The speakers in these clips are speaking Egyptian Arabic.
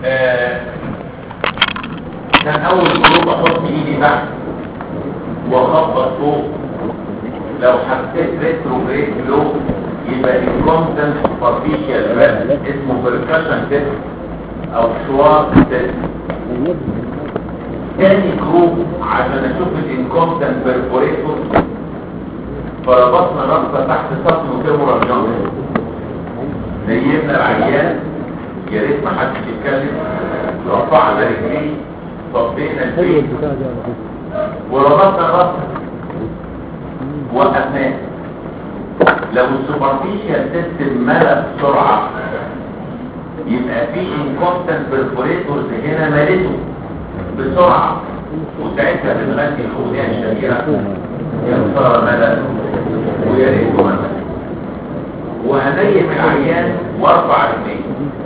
آه، كان اول جروب احط ايدي تحت واخبط فوق لو حطيت ريتروجريد لو يبقى الكونتنت سوبرفيشال بس اسمه بركشن تيست او شوار تيست تاني جروب عشان اشوف الانكومتنت بيرفوريتور فربطنا ربطه تحت سطن فيمورال جانكشن نيمنا العيان يا ريت ما حدش يتكلم رفعنا رجليه طبينا حلو البيت البتاع دي على فكرة وربطنا الربطه وقفناه لو السوبرفيشال سيستم ملى بسرعه يبقى في انكومتنت بيرفوريتورز هنا ملته بسرعه وساعتها بنغني الاغنيه الشهيره يا ترى ملأ ويا ريته ملأ وهنيم العيان وارفع رجليه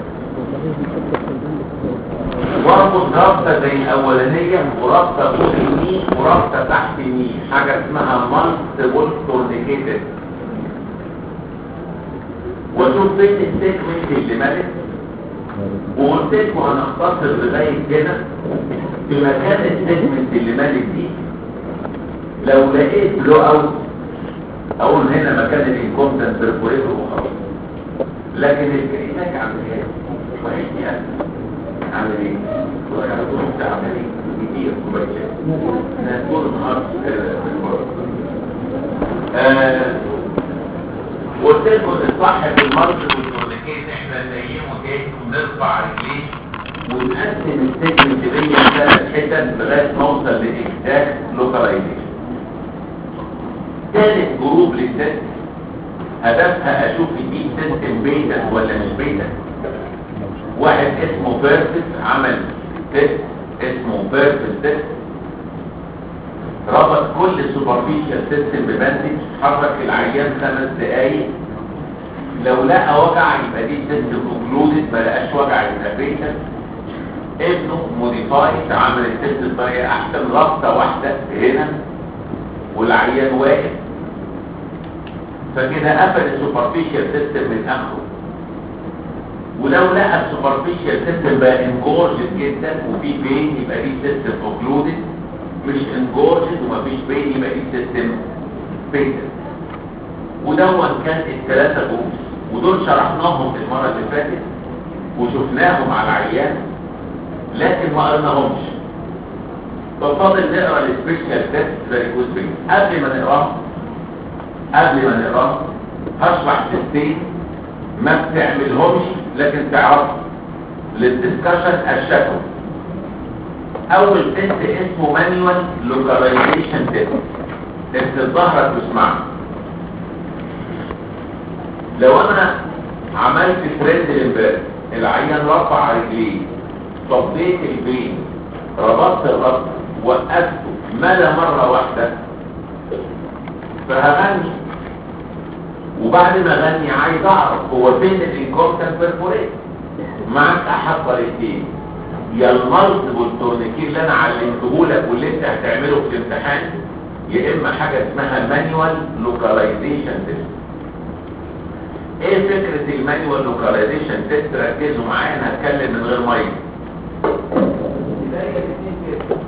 واربط رابطه زي الاولانيه ورابطه فوق اليمين ورابطه تحت اليمين حاجه اسمها مالتيبل تورنيكيتد واشوف فين السيكمنت اللي ملت وقلت لكم هنختصر لغايه كده في مكان السيجمنت اللي مالك دي لو لقيت بلو اوت اقول هنا مكان الانكومتنت بيرفوريتور وخلاص لكن الكائنات عمليه وحشني انا عامل ايه؟ ويعرفون تعمل ايه؟ كتير كويس انا طول النهار في البرد قلت لكم الصح في المرض والكونيكيت احنا ننيمه تاني ونرفع رجليه ونقسم السيجمنت دي ثلاث حتت لغايه ما اوصل لاكزاكت لوكاليزيشن. ثالث جروب للتست هدفها اشوف دي سيستم بيتا ولا مش بيتا. واحد اسمه بيرفس عمل تيست اسمه بيرفس تيست ربط كل سوبرفيشال سيستم بباندج حرك العيان خمس دقايق لو لقى وجع يبقى دي سيستم اوكلودد ما لقاش وجع يبقى بيتا ابنه موديفايد عمل التست بطريقه احسن رابطه واحده هنا والعيان واقف فكده قفل السوبرفيشال سيستم من اخره ولو لقى السوبرفيشال سيستم بقى انجورجد جدا وفي بين يبقى دي سيستم اوكلودد مش انجورجد ومفيش بين يبقى دي سيستم بيتا ودون كان الثلاثه جروبس ودول شرحناهم المره اللي فاتت وشفناهم على العيان لكن ما قرناهمش ففاضل نقرا السبيشال تيست فيريكوز بين قبل ما نقراه قبل ما نقراه هشرح تستين ما بتعملهمش لكن تعرفوا للدسكشن الشكوى اول تيست اسمه مانيوال لوكاليزيشن تيست تيست الظهر تسمعه لو انا عملت ترند الامبارح العيان رفع رجليه صبيت البين ربطت الربط وقفته مدى مرة واحدة فهغني وبعد ما اغني عايز اعرف هو فين الانكومتنت بيرفوريت معاك احد طريقتين يا المالتيبل تورنيكي اللي انا علمته لك واللي انت هتعمله في الامتحان يا اما حاجه اسمها مانيوال لوكاليزيشن تيست ايه فكره المانيوال لوكاليزيشن تيست ركزوا معايا انا هتكلم من غير ميه بداية الاثنين كده.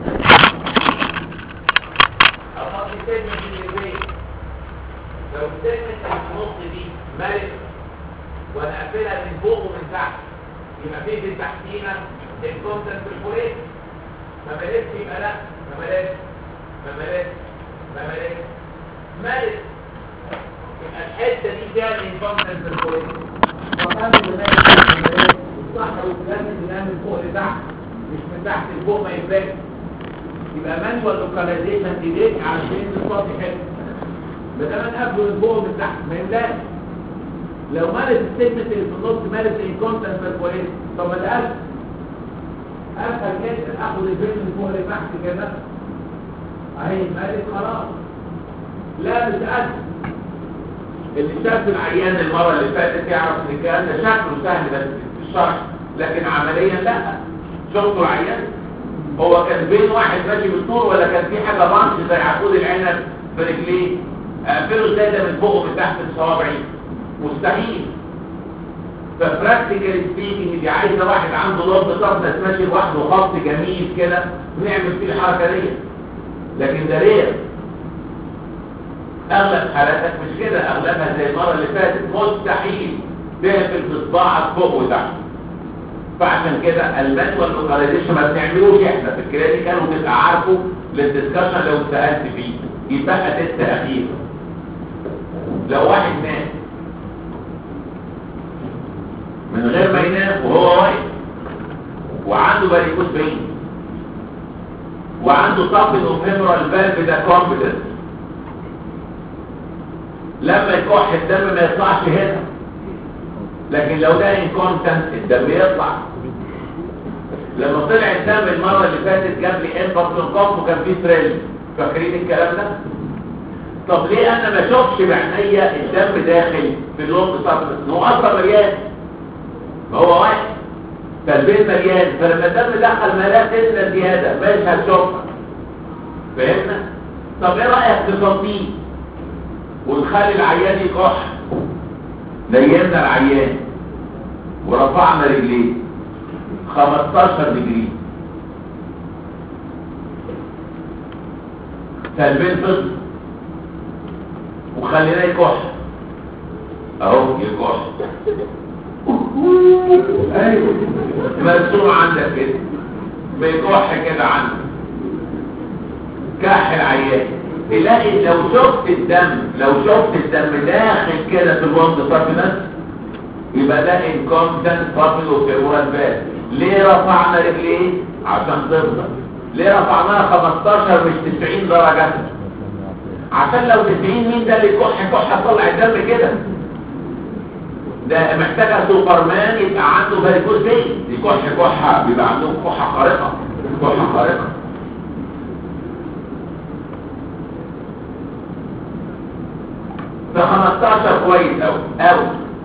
أحط segment من البيت. لو السيجمنت اللي في النص دي ملك وانا اقفلها من فوق ومن تحت يبقى في في تحتينا الكونتنت بالفوريت ما ملكش يبقى لا ما ملكش ما ملكش ما ملكش ملك يبقى الحته دي فيها الكونتنت بالفوريت وكمل لغايه الصح والكلام اللي من فوق لتحت مش من تحت لفوق ما يبانش يبقى مانوال لوكاليزيشن ايديك عشان الصوت حلو بدل ما نقفله من فوق ومن تحت ما يملاش لو مارس السيجمنت اللي في النص مارس الكونتنت بالكويس طب ما ده اسهل اسهل جدا اخد الفيلم من فوق لتحت كده اهي مارس خلاص لا مش اسهل اللي شاف العيان المره اللي فاتت يعرف ان الكلام ده شكله سهل بس في الشرح لكن عمليا لا شفتوا العيان هو كان بين واحد ماشي بالطول ولا كان في حاجه بانش زي عقود العنب في رجليه اقفله ازاي ده من فوق ومن تحت بصوابعي مستحيل فبراكتيكال سبيكينج دي عايزه واحد عنده لب طفنس ماشي لوحده خط جميل كده ونعمل فيه الحركه دي لكن ده رير اغلب حالاتك مش كده اغلبها زي المره اللي فاتت مستحيل تقفل بصباعك فوق وتحت فعشان كده المانوال لوكاليزيشن ما بنعملوش احنا في الكلينيكال وتبقى عارفه للدسكشن لو سالت فيه يبقى تست اخير لو واحد نام من غير ما ينام وهو واقف وعنده باريكوز بين وعنده طاقة اوفيمورال فالف ده كومبتنت لما يكح الدم ما يطلعش هنا لكن لو ده انكونتنت الدم يطلع لما طلع الدم المرة اللي فاتت جاب لي انفرت القف وكان فيه تريل فاكرين الكلام ده طب ليه انا ما اشوفش بعينيا الدم داخل في اللونج سابلس هو اصلا مليان ما هو واحد فالبيت مليان فلما الدم دخل ملاك تسنى زيادة مش هتشوفها فهمنا؟ طب ايه رأيك تفضيه ونخلي العيان يكح نيمنا العيان ورفعنا رجليه 15 دجري فالبين فضل وخلينا يكح اهو يكح ايوه مرسوم عندك كده بيكح كده عندك كح العيان تلاقي لو شفت الدم لو شفت الدم داخل كده في الوند صافي يبقى ده انكومبتنت صافي وفيورال باد ليه رفعنا رجليه عشان تفضل ليه رفعناها 15 مش 90 درجة عشان لو 90 مين ده اللي كح كح طلع الدم كده ده محتاجة سوبرمان يبقى عنده فاريكوز بين دي كح كحة بيبقى عندهم كحة خارقة كحة خارقة ده 15 كويس قوي قوي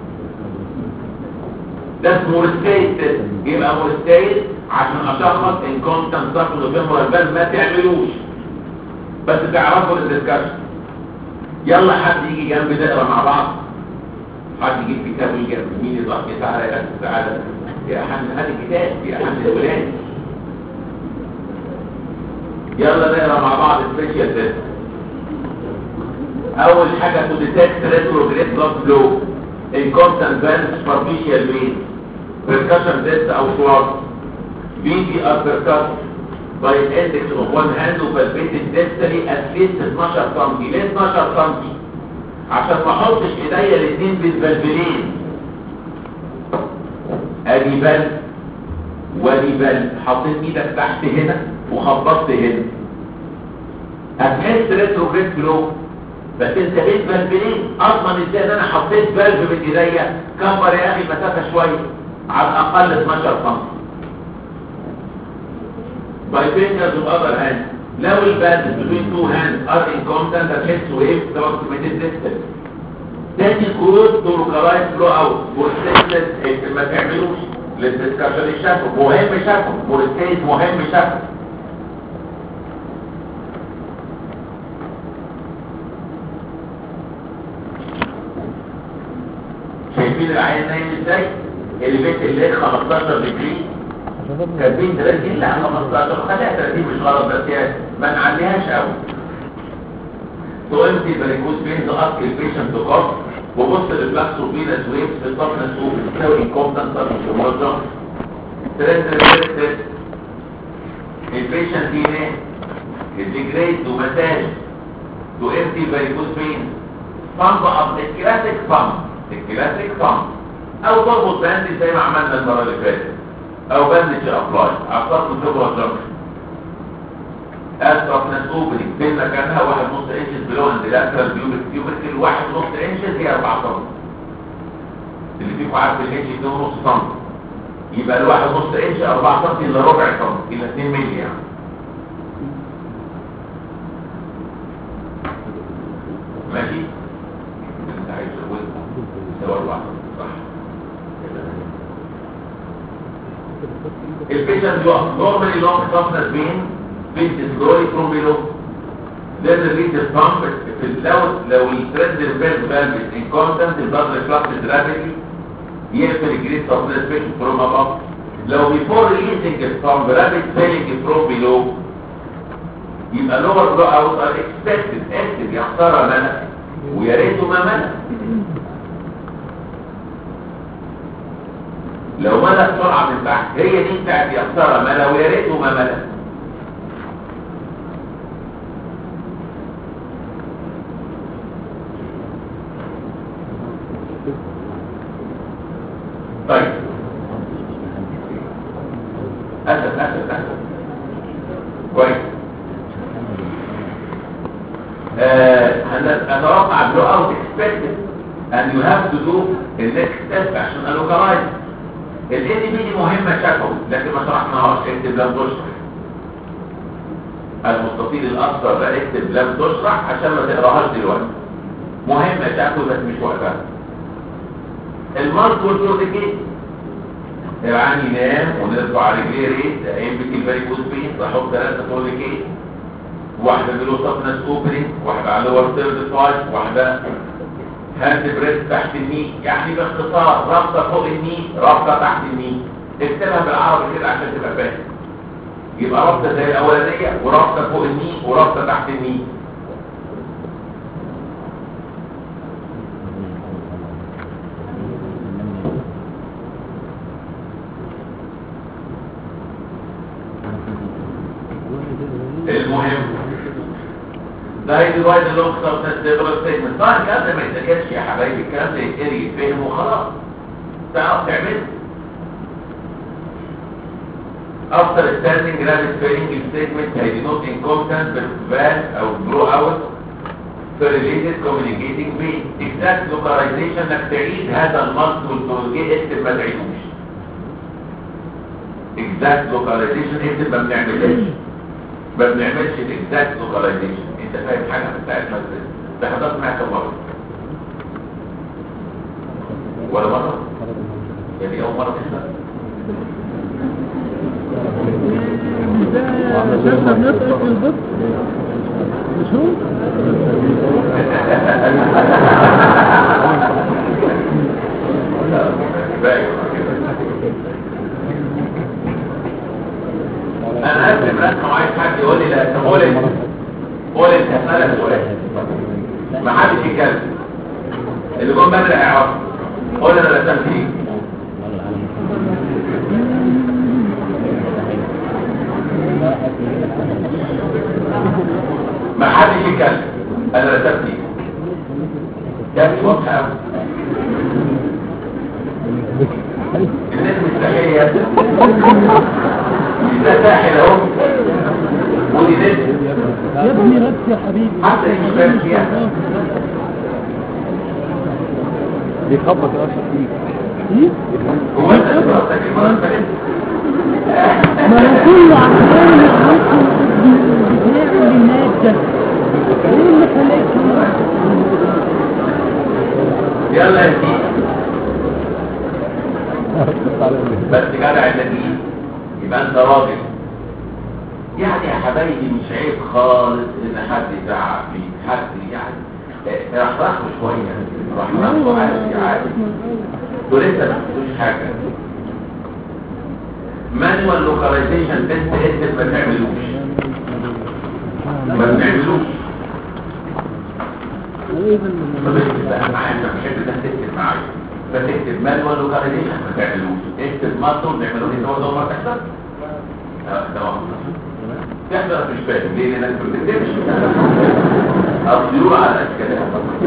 ده اسمه مورستيت يبقى مورستيت عشان اشخص انكونتنت ساكن وفيمورال بال ما تعملوش بس تعرفوا الدسكشن يلا حد يجي جنبي نقرا مع بعض حد يجيب كتاب ويجي جنب مين يضغط تعالى يا أخي، تعالى يا حمد هات الكتاب يا حمد الولاد يلا نقرا مع بعض سبيشال تيست اول حاجه تو ديتكت ريتروجريد بلاد فلو inconstant vein superficial vein percussion test او swab VP are percussed by an index of one hand وبالبيت distally at least 12 سم ليه 12 سم عشان ما احطش ايديا الاثنين بالفالفلين ادي بل وادي بل حطيت ايدك تحت هنا وخبطت هنا هتحس ريتروجريد فلو بس انت بيت فالفلين اضمن ازاي ان انا حطيت فالف من ايديا كبر يا اخي المسافه شويه على الاقل 12 سم by fingers of other hand لو الباند between two hands are incompetent هتحس ويف approximated distance تاني كود تو لوكالايز فلو اوت فورستيت ما تعملوش للدسكشن الشفوي مهم شفوي فورستيت مهم شفوي شايفين العين نايم ازاي اللي بيت الليل 15 دجري كاتبين 30 لا 15 خليها 30 مش غلط بس يعني ما نعليهاش قوي تؤمتي بريكوز بين ضغط البيشنت كوست وبص للبلاكس وفينس ويفز في الطفل السوق بتساوي انكومبتنت في المرضى ترند ريست البيشنت هنا الديجريد ومساج تو امتي بريكوز بين بامب اب الكلاسيك بامب الكلاسيك بامب او تربط باندي زي ما عملنا المره اللي فاتت او باندج ابلاي اعطاك الخبره جنكشن اسقط ناس اوبننج بين مكانها واحد نص انشز بلو عند لاترال بيوبك بيوبك واحد نص انشز هي 4 سم اللي فيكم عارف الانش 2 نص سم يبقى الواحد نص انش 4 سم الا ربع سم الى 2 مللي يعني ماشي انت عايز تقول سوا 4 سم صح البيشنت يقف نورمالي لونج سفنس بين بنت سلوري فروم بيلو لازم الريت البامب لو لو الترند البيرد فالف انكونتنت البلد ريفلكس رابيدلي يقفل الجريد سبلس فيشن فروم اباف لو بيفور ريليزنج فروم رابيد فيلنج فروم بيلو يبقى لور بلو اوت ار اكسبكتد اكتب يا خساره ملك ويا ريته ما ملك لو ملك سرعه من تحت هي دي بتاعت يا خساره ملا ويا ريته ما ملك طيب اسف اسف اسف كويس آه، أنا اتوقع بلو اوت expected and you have to do the next step عشان الوكرايز ال دي دي مهمة شكوى لكن ما شرحناهاش اكتب لم تشرح المستطيل الاصفر ده اكتب لم تشرح عشان ما تقراهاش دلوقتي مهمة شكوى بس مش وقتها المالت والبروتيكيت العين ينام ونرفع رجليه ريت يمسك الفاريكوز بين بحط ثلاثة تورنيكيت واحدة بلو سبنس اوبرينج واحدة على لور ثيرد فايف واحدة هاند بريس تحت الني يعني باختصار رابطة فوق الني رابطة تحت الني اكتبها بالعربي كده عشان تبقى فاهم يبقى رابطة زي الأولانية ورابطة فوق الني ورابطة تحت الني المهم ده هيديفايد اللونج سبستنس ليبرال ستيتمنت طبعا الكلام ده ما يتذكرش يا حبايبي الكلام ده يتقري يتفهم وخلاص تعرف تعمله After standing rapid failing statement I did not incompetent but bad or blow out correlated communicating pain exact localization انك تعيد هذا المنطق والتوجيه اكتب ما تعيدوش exact localization اكتب ما بنعملهاش ما بنعملش الاكزاكت لوكاليزيشن انت فاهم حاجه من ساعه ما ده حضرتك معايا كم مره ولا مره يعني اول مره تسمع شفنا بنسأل في البط مش هو؟ انا اسف رسم عايز حد يقول لي لا قول انت قول انت اسالك سؤال ما حدش يتكلم اللي جم بدري هيعرف قول انا رسمت ايه ما حدش يتكلم انا رسمت ايه ده مش واضح قوي الناس مستحية ده ساحل اهو ودي ناس يا ابني بس يا حبيبي حتى يجيبان فيها بيخبط الاشرف فيك ايه؟ هو انت درستك المرة ما هو كله عمال يعرفوا بتاع المادة ايه اللي خلاك يلا يا سيدي بس جدع النبي يبقى انت راجل يعني يا حبايبي مش عيب خالص ان حد يزعق فيك حد يعني اه، رحرحه شويه رحرحه عادي عادي دول انت ما بتقولش حاجه مانوال لوكاليزيشن تيست انت ما تعملوش ما بنعملوش طب اكتب بقى معايا انت بتحب ده تكتب معايا فتكتب مانوال لوكاليزيشن ما تعملوش اكتب ماستر تعملوا لي دور دور ما تحصل اه ده واحد تحضر مش فاهم ليه لانك ما بتكتبش اصل على الاشكال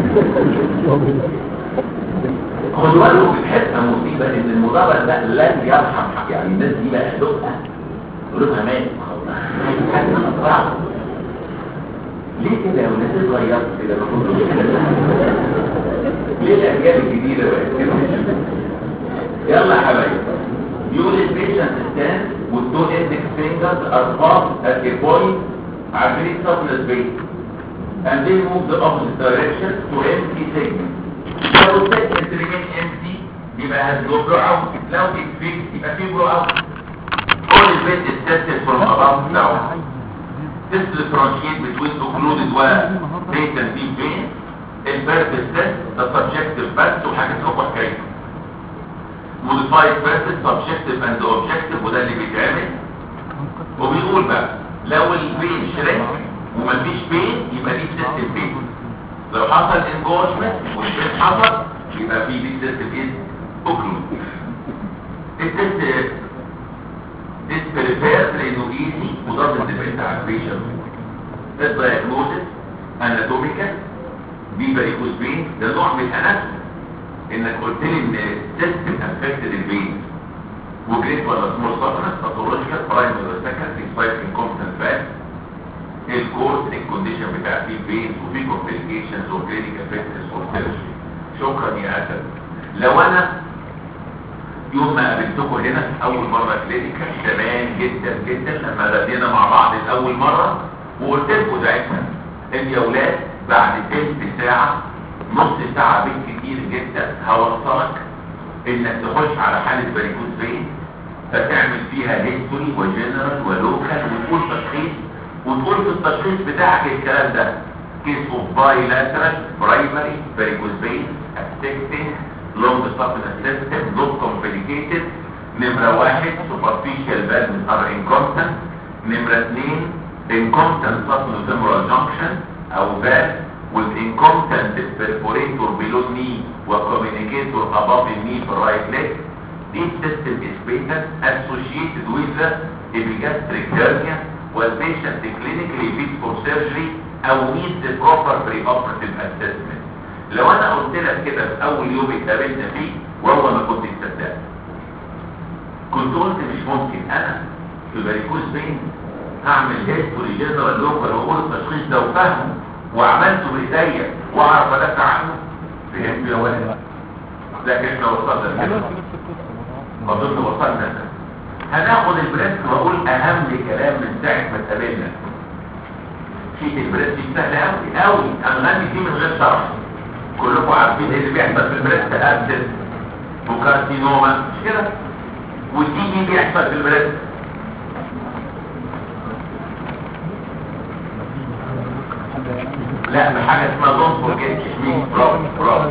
خدوا بالكم في الحته مصيبه ان المدرس ده لن يرحم حق يعني الناس دي بقى قلوبها قلوبها مات حاجه صعبه ليه كده يا ولاد اتغيرت كده ما كنتوش كده ليه الاجيال الجديده بقت كده يلا يا حبايبي يقول البيشنت ستاند والتو اندكس فينجرز ار فاست at a point are very surplus base and they move the opposite direction to empty segment لو السيجمنت remain empty يبقى هتجو blow out لو اتفيكس يبقى في blow out all the bed is tested from above down This differentiate between occluded و latent deep vein البيرد test ده subjective بس وحاجة لكم حكاية موديفايد بيرسس سبجكتيف اند اوبجكتيف وده اللي بيتعمل وبيقول بقى لو البين شريك ومفيش بين يبقى دي سيستم بين لو حصل انجورجمنت والبين حصل يبقى في دي سيستم ايه اوكلود التست this prefers لانه easy وdoesn't depend على البيشنت الدايجنوزس اناتوميكال دي varicose vein ده نوع من الاناتومي انك قلت لي ان سيستم افكتد الفين وجريت ولا سمول سفرنس باثولوجيكال برايمري ولا سكندري سبايك انكومبتنت فات الكورس الكونديشن بتاع في فين وفي كومبليكيشنز وكلينيك افكتس وسيرجري شكرا يا اسد لو انا يوم ما قابلتكم هنا في اول مره كلينيكال زمان جدا جدا لما غدينا مع بعض لاول مره وقلت لكم ساعتها ان يا اولاد بعد تلت ساعه نص ساعه بالكتير جدا هوصلك انك تخش على حاله بريكوز فين فتعمل فيها هيستوري وجنرال ولوكال وتقول تشخيص وتقول في التشخيص بتاعك الكلام ده كيس اوف بايلاترال برايمري بريكوز فين افكتنج لونج سبلمنت سيستم نوت كومبليكيتد نمره واحد سوبرفيشال فالفز ار انكومبتنت نمره اثنين انكومبتنت سبلمنت جانكشن او فالف with incompetent perforator below knee وcommunicator above the knee for right leg this system is patent associated with the epigastric hernia والpatient clinically fit for surgery او needs the proper preoperative assessment لو انا قلت لك كده في اول يوم اتقابلنا فيه والله ما كنت تصدقت كنت قلت مش ممكن انا في باريكوز بين هعمل هيستوري جنرال لوكال واقول التشخيص ده وفهمه وعملته بايديا واعرف ادافع عنه فهمت يا ولد لكن احنا وصلنا لكده اظن وصلنا لده. هناخد البريست واقول اهم كلام من ساعه ما اتقابلنا شيء البريست سهل قوي قوي هنغني فيه من غير شرح كلكم عارفين ايه اللي بيحصل في البريست ابسس وكارسينوما مش كده ودي ايه بيحصل في البريست لا بحاجه اسمها دون فورجيت مين برافو برافو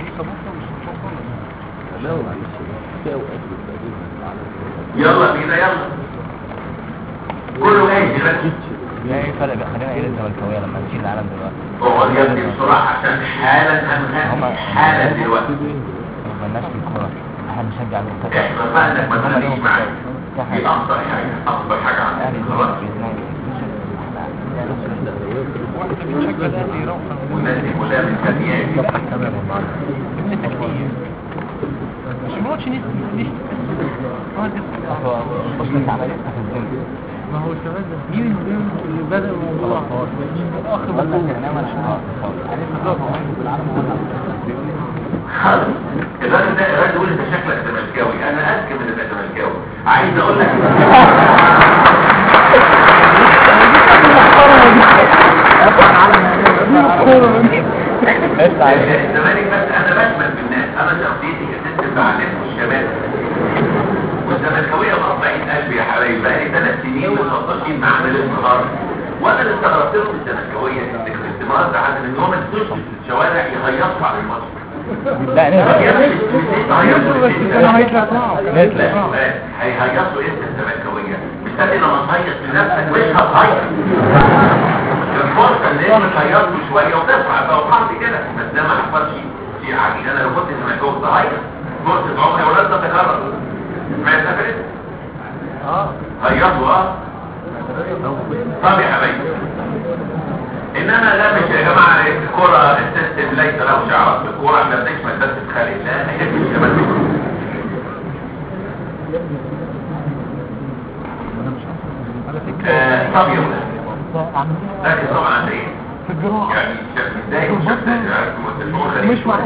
يلا بينا يلا كله جاي دلوقتي لا ايه الفرق بين خلينا ايه الزملكاويه لما نشيل العالم دلوقتي اقعد يا ابني بسرعه عشان حالا هنغني حالا دلوقتي ما مالناش في الكوره احنا بنشجع المنتخب احنا بقى انك ما تغنيش معايا دي اكتر حاجه اكبر حاجه عندي خلاص والناس دي كلها من ثانيات ما هو الشباب ده مين اللي بدأ الموضوع الاخ خلاص الراجل ده الراجل يقول انت شكلك زملكاوي انا اذكى من انك زملكاوي عايز اقول لك الزمالك بس انا بشمل بالناس انا شخصيتي كست بعلمه الشباب والزملكاويه مقطعين قلبي يا حبايبي بقالي ثلاث سنين متلطشين معانا للنهار وانا اللي استغربت لهم الزملكاويه ان الاستمرار ده عدم ان هم يخشوا في الشوارع يهيصوا على الماتش لا هيهيصوا انت الزملكاويه مش قادر لما تهيص لنفسك مش هتهيص الفرصه ان انت تهيصوا شويه وتسمع بقى وحط كده بس ده ما حصلش شيء عجيب انا لو كنت زملكاوي كنت هيص فرصه عمري ولا تتكرر ما سافرت اه هيصوا اه طب يا حبايبي انما لا مش يا جماعه الكره السيستم ليس له شعار في الكوره احنا بنشمل بس بخالق لا هي مش شمال آه، طب يا ولاد لكن طبعا عند ايه في الجراحة يعني شكل ازاي وشكل ازاي مش معقول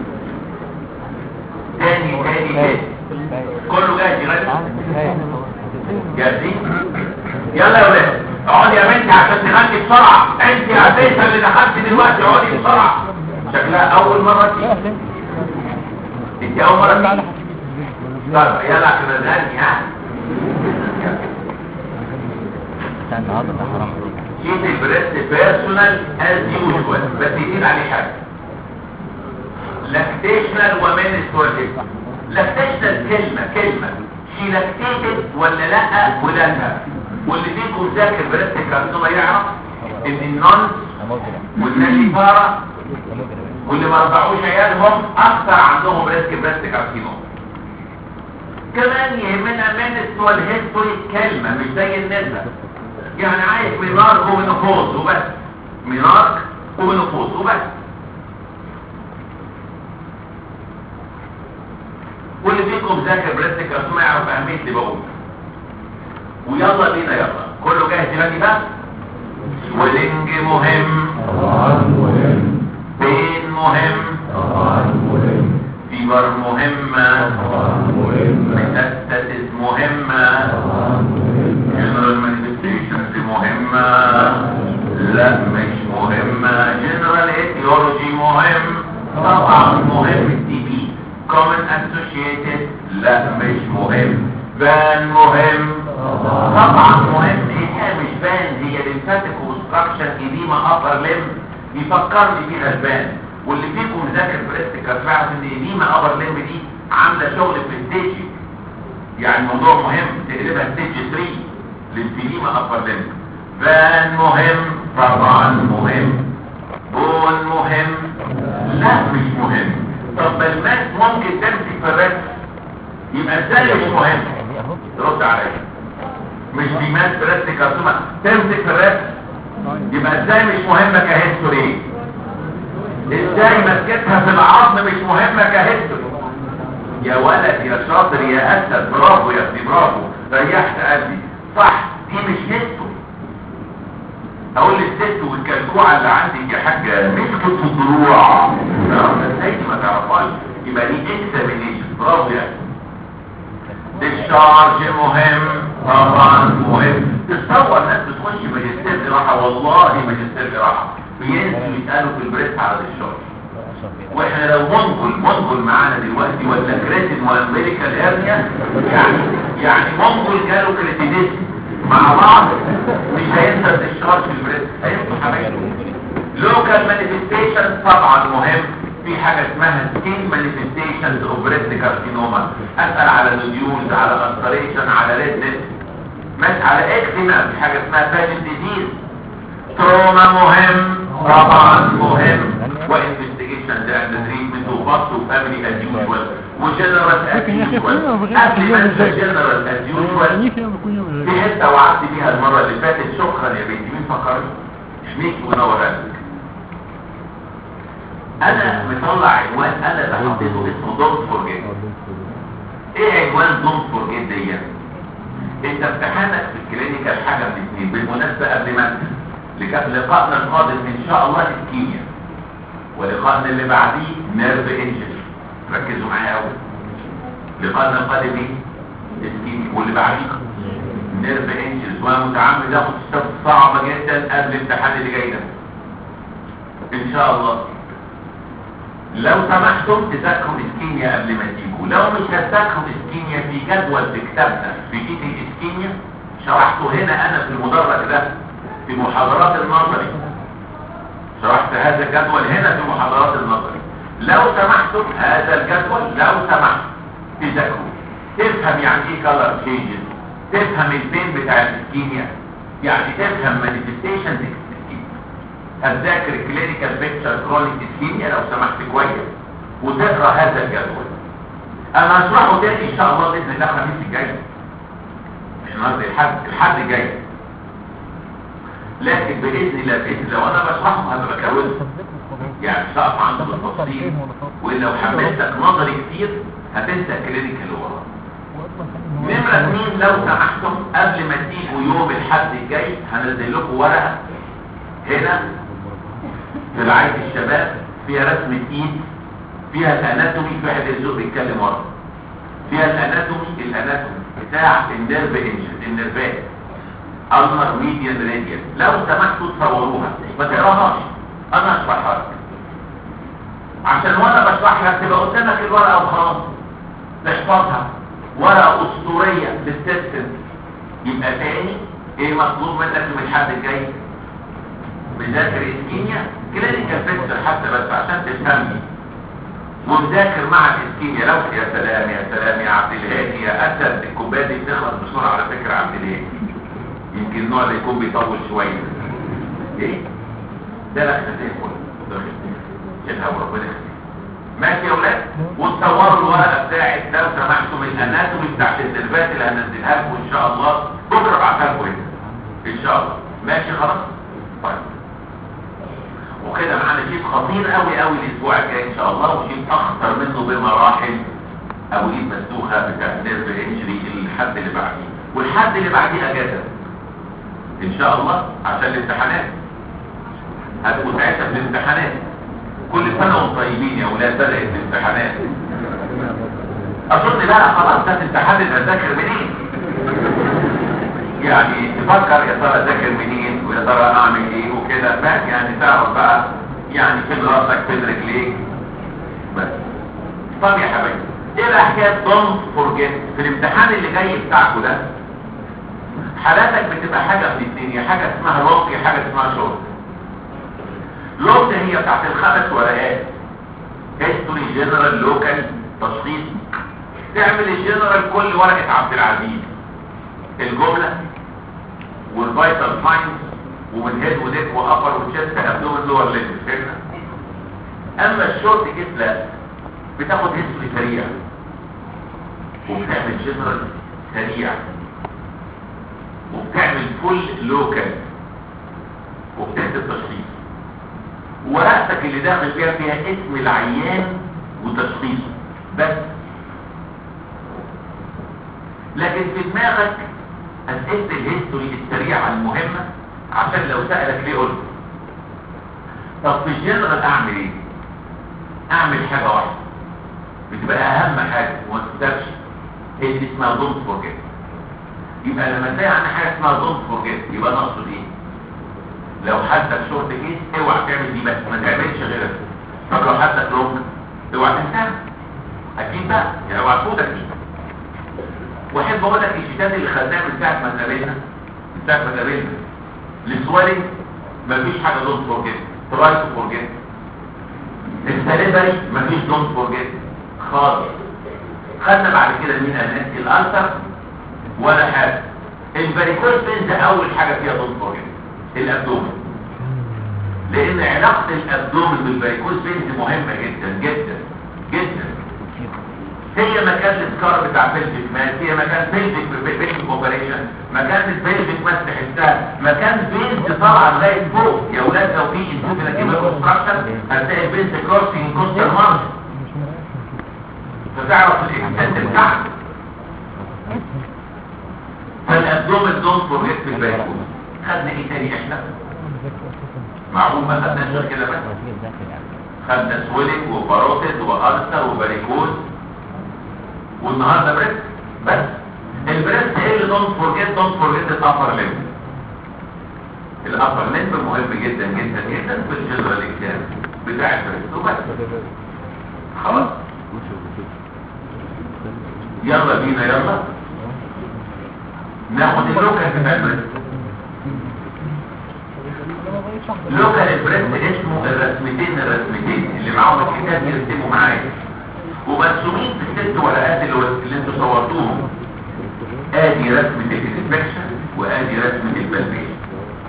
تاني تاني تاني كله جاهز يغني جاهزين يلا يا ولاد اقعدي يا بنتي عشان تغني بسرعه انت يا بنتي اللي دخلتي دلوقتي اقعدي بسرعه شكلها اول مره تيجي انت اول مره تيجي طيب يلا عشان نغني ها بتاع النهارده ده حرام شيت البريست بيرسونال از يوجوال بس يزيد عليه حاجه لاكتيشنال ومينسترال لاكتيشنال كلمة كلمة شي لاكتيتد ولا لا ولا لا واللي فيكم ذاكر بريست كارسوما يعرف ان النون مجرم والنشفارة مجرم واللي ما رضعوش عيالهم اكثر عندهم ريسك بريست كارسينوما كمان يهمنا من والهيستوري كلمة مش زي النسبة يعني عايز مينارك ومينوفوز وبس مينارك ومينوفوز وبس واللي فيكم ذاكر بريست كارسوما يعرف اهمية اللي بقول ويلا بينا يلا كله جاهز يغني بقى ولينج مهم بين مهم فيبر مهمة ميتاستاسيس مهمة جنرال مانيفستيشنز مهمة لا مش مهمة جنرال ايتيولوجي مهم طبعا مهم التي بي كومن اسوشيتد لا مش مهم بان مهم طبعا مهم هي مش بان هي ليمفاتيك وستراكشر اديما ابر ليم يفكرني بيها البان واللي فيكم ذاكر بريست كان فاعرف ان اديما ابر ليم دي عامله شغل في الستيج يعني موضوع مهم تقلبها ستيج 3 للسليمة ابر ليم بان مهم طبعا مهم بون مهم لا مش مهم طب ما الماس ممكن تمسك في الرسم يبقى ازاي مش مهم دي اهو رد عليا مش دي ماس بريست كارسوما تمسك في الرسم يبقى ازاي مش مهمة كهيستوري ازاي مسكتها في العظم مش مهمة كهيستوري يا ولد يا شاطر يا اسد برافو يا ابني برافو ريحت قلبي صح دي مش هيستوري اقول للست والكلكوعه اللي عندك يا حاجه مسكت في الضلوع ازاي دي ما تعرفهاش يبقى دي اكزامينيشن برافو يا أخي. ديشارج مهم طبعا مهم تصور ناس بتخش ماجستير جراحه والله ماجستير جراحه بينسوا يسالوا في البريس على الديشارج اشرف كده واحنا لو منقل منقل معانا دلوقتي ولا كريتين وامريكا هيرنيا يعني يعني منقل جاله كريتينيزم مع بعض مش هينسى الديشارج في البريس هينسوا حبايبه لوكال مانيفستيشن طبعا مهم في حاجة اسمها سكين مانيفستيشنز اوف بريست كارسينوما اسأل على نوديولز على انسريشن على ريدنس مش على اكزيما في حاجة اسمها فاجن ديزيز تروما مهم طبعا مهم وانفستيجيشن ده تريتمنت وباست وفاميلي از يوجوال وجنرال از يوجوال قبل ما انسى جنرال از يوجوال في حته وعدت بيها المره اللي فاتت شكرا يا بنتي مين فكرني ميك ونور قلبك انا مطلع عنوان انا اللي حطيته اسمه دونت فورجيت ايه عنوان دونت فورجيت دي انت امتحانك في الكلينيكال حاجه من اثنين بالمناسبه قبل ما انسى لك- لقائنا القادم ان شاء الله الكيمياء ولقائنا اللي بعديه نيرف انجل ركزوا معايا قوي لقائنا القادم ايه الكيمياء واللي بعديه نيرف انجلز وانا متعمد اخد ستات صعبه جدا قبل الامتحان اللي جاي ده ان شاء الله لو سمحتم تذاكروا الاسكيميا قبل ما تيجوا لو مش هتذاكروا الاسكيميا في جدول في كتابنا في ايدي الاسكيميا شرحته هنا انا في المدرج ده في محاضرات النظري شرحت هذا الجدول هنا في محاضرات النظري لو سمحتم هذا الجدول لو سمحت تذاكروا تفهم يعني ايه كلر تشينجز تفهم البين بتاع الاسكيميا يعني تفهم مانيفستيشنز هتذاكر كلينيكال بيكتشر كرونيك اسكيميا لو سمحت كويس وتقرا هذا الجدول انا هشرحه تاني ان شاء الله باذن الله الخميس الجاي مش النهارده الحد الحد الجاي لكن باذن الله باذن الله وانا بشرحه هبقى بكونه يعني مش هقف عنده بالتفصيل ولو حملتك نظري كتير هتنسى كلينيكال ورا نمرة اتنين لو سمحتم قبل ما تيجوا يوم الحد الجاي هنزل لكم ورقة هنا في رعاية الشباب فيها رسمة ايد فيها الاناتومي في واحد الزوق بيتكلم ورا فيها الاناتومي الاناتومي بتاع النيرف انجن النيرفات المر ميديان راديال لو سمحتوا تصوروها ما تقراهاش انا اشرحها لك عشان وانا بشرح لك تبقى قدامك الورقه وخلاص تحفظها ورقه اسطوريه للسيستم يبقى تاني ايه مطلوب منك من الحد الجاي بذاكر اسكيميا كلينيكال بيكتشر حتى بس عشان تفهمني ومذاكر مع الاسكيميا لو يا سلام يا سلام يا عبد الهادي يا اسد الكوبايه دي بتخلص بسرعه على فكره يا عبد الهادي يمكن النوع اللي يكون بيطول شويه ايه ده لا زي الفل شيلها وربنا يخليك ماشي يا ولاد وتصوروا الورقه بتاعت لو سمحتوا من الاناتومي بتاعت الدربات اللي هنزلها لكم ان شاء الله بكره ابعتها لكم هنا ان شاء الله ماشي خلاص طيب وكده معانا شيء خطير قوي قوي الاسبوع الجاي ان شاء الله وشيء اخطر منه بمراحل ابو ايد مسدوخه بتاع نيرف انجري الحد اللي بعديه والحد اللي بعديه اجازه ان شاء الله عشان الامتحانات هتبقوا ساعتها في الامتحانات كل سنه وانتم طيبين يا اولاد بدات الامتحانات اظن بقى خلاص ده امتحان اذاكر منين يعني تفكر يا ترى اذاكر منين ويا ترى اعمل ايه وكده فاهم يعني تعرف بقى يعني فين راسك فين رجليك بس طب يا حبايبي ايه الحكايه دونت فورجيت في الامتحان اللي جاي بتاعكم ده حالاتك بتبقى حاجه من الاثنين يا حاجه اسمها لوك يا حاجه اسمها شورت لوك هي بتاعت الخمس ورقات هيستوري جنرال لوكال تشخيص تعمل الجنرال كل ورقه عبد العزيز الجمله والفيتال ساينس ومن هيد وديك وابر وتشست ابدومن لور ليج فهمنا اما الشورت كيس لا بتاخد هيستوري سريع وبتعمل جنرال سريع وبتعمل فول لوكال وبتكتب تشخيص ورقتك اللي داخل فيها فيها اسم العيان وتشخيصه بس لكن في دماغك اسئله الهيستوري السريعه المهمه عشان لو سالك ليه قلت طب في الجنرال اعمل ايه اعمل حاجه واحده بتبقى اهم حاجه وما تكتبش هي دي اسمها دونت فورجيت يبقى لما تلاقي عندنا حاجه اسمها دونت فورجيت يبقى نقصد ايه لو حدك شورت كيس اوعى تعمل دي بس ما تعملش غيرها طب لو حدك لونج اوعى تنساها اكيد بقى يعني اوعى تفوتك دي واحب اقول لك الشتات اللي خدناها من ساعه ما اتقابلنا من ساعه ما اتقابلنا السوالين مفيش حاجه دونت فورجيت تراي تو فورجيت السليبري مفيش دونت فورجيت خالص خدنا بعد كده مين الناس الالتر ولا حاجه الفاريكوز بنز اول حاجه فيها دونت فورجيت الابدومن لان علاقه الابدومن بالفاريكوز بنز مهمه جدا جدا جدا هي مكان السكار بتاع بيلفيك ماس هي مكان بيلفيك بيلفيك اوبريشن مكان البيلفيك ماس تحسها مكان بيلز طالعه لغايه فوق يا اولاد لو في انسان كده كونستراكشن هتلاقي البيلز كروسنج كوستال مارش فتعرف الاكستنت بتاعها فالابدومن دون فورجيت في الفاريكوز خدنا ايه تاني احنا معقول ما خدناش غير كده بس خدنا سويلنج وباروتيد والسر وباريكوز والنهارده بريست بس البريست ايه اللي دونت فورجيت دونت فورجيت الابر ليمب الابر ليمب مهم جدا جدا جدا في الجنرال اكزام بتاع البريست وبس خلاص يلا بينا يلا ناخد اللوكال بتاع البريست لوكال البريست اسمه الرسمتين الرسمتين اللي معاهم الكتاب يرسموا معايا ومرسومين في الست ورقات اللي, اللي انتوا صورتوهم ادي رسمة الانسبكشن وادي رسمة البلبيشن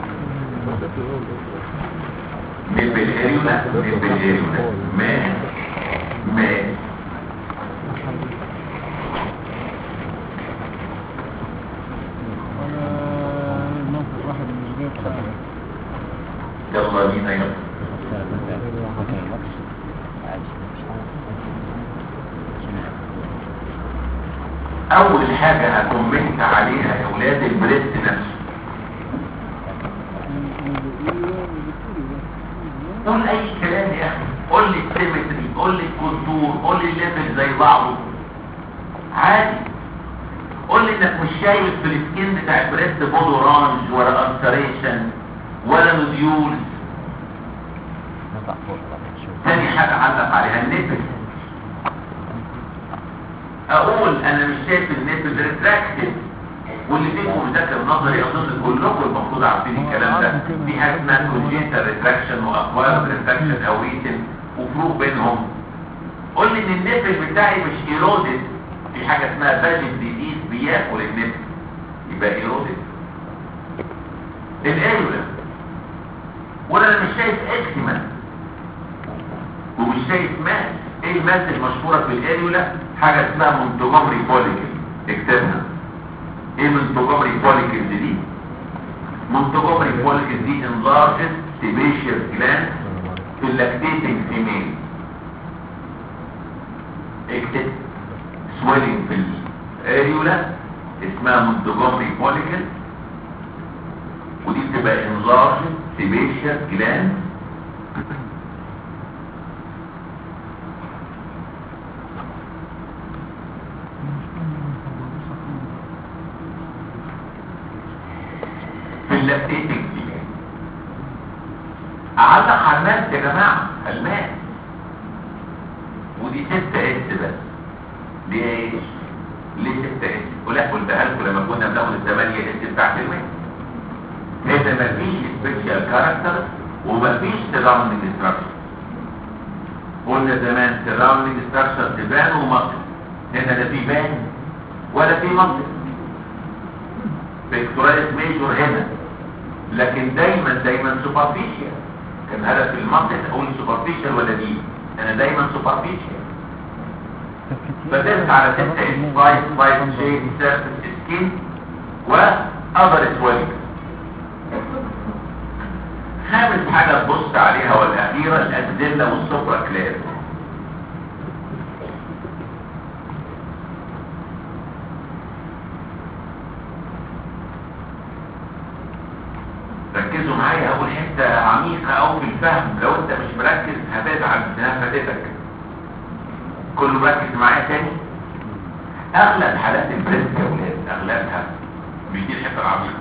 نبل اريولا نبل اريولا ما ما يلا بينا يلا اول حاجة هكومنت عليها يا ولاد البريست نفسه قول اي كلام يا اخي قول لي السيمتري قول لي الكونتور قول لي الليفل زي بعضه عادي قول لي انك مش شايف في السكين بتاع البريست بول اورانج ولا انسريشن ولا نوديولز تاني حاجة علق عليها النفس اقول انا مش شايف النفس ريتراكتد واللي فيكم مذاكر نظري اظن كلكم المفروض عارفين الكلام ده في حاجه اسمها كونجنتال ريتراكشن واكوار ريتراكشن او ريتن وفروق بينهم قول لي ان النفل بتاعي مش ايرودد في حاجه اسمها فاجن ديزيز بياكل النفل يبقى ايرودد الاريولا وانا مش شايف اكسيما ومش شايف ماس ايه الماس المشهوره في الاريولا حاجه اسمها مونتجومري فوليكل اكتبها ايه مونتجومري فوليكل دي مونتجومري فوليكل دي enlarged sebaceous gland في اللاكتيتنج فيميل اكتب swelling في الاريولا اسمها مونتجومري فوليكل ودي بتبقى enlarged sebaceous gland في اللاكتيتنج فيميل اعلق على الماس يا جماعه الماس ودي 6 اس بس ليه ايه ليه 6 اس ولا قلتها لكم لما كنا بناخد الثمانية اس بتاعت الماس هنا مفيش سبيشال كاركتر ومفيش سراوندنج ستراكشر قلنا زمان سراوندنج ستراكشر تبان ومصر هنا لا في بان ولا في مصر بيكتوراليس ميجور هنا لكن دايما دايما سوبرفيشال كان هدف المنطق اقول سوبرفيشال ولا دي انا دايما سوبرفيشال فترجع على 6 اس 5 5 شيء سيرفيس سكين واذر سويلنج خامس حاجة تبص عليها والأخيرة الأدلة والسفرة كلاب ركزوا معايا أول حتة عميقة أو في الفهم لو أنت مش مركز هتزعل إنها فاتتك كله مركز معايا تاني أغلب حالات البريست يا ولاد أغلبها مش دي الحتة العميقة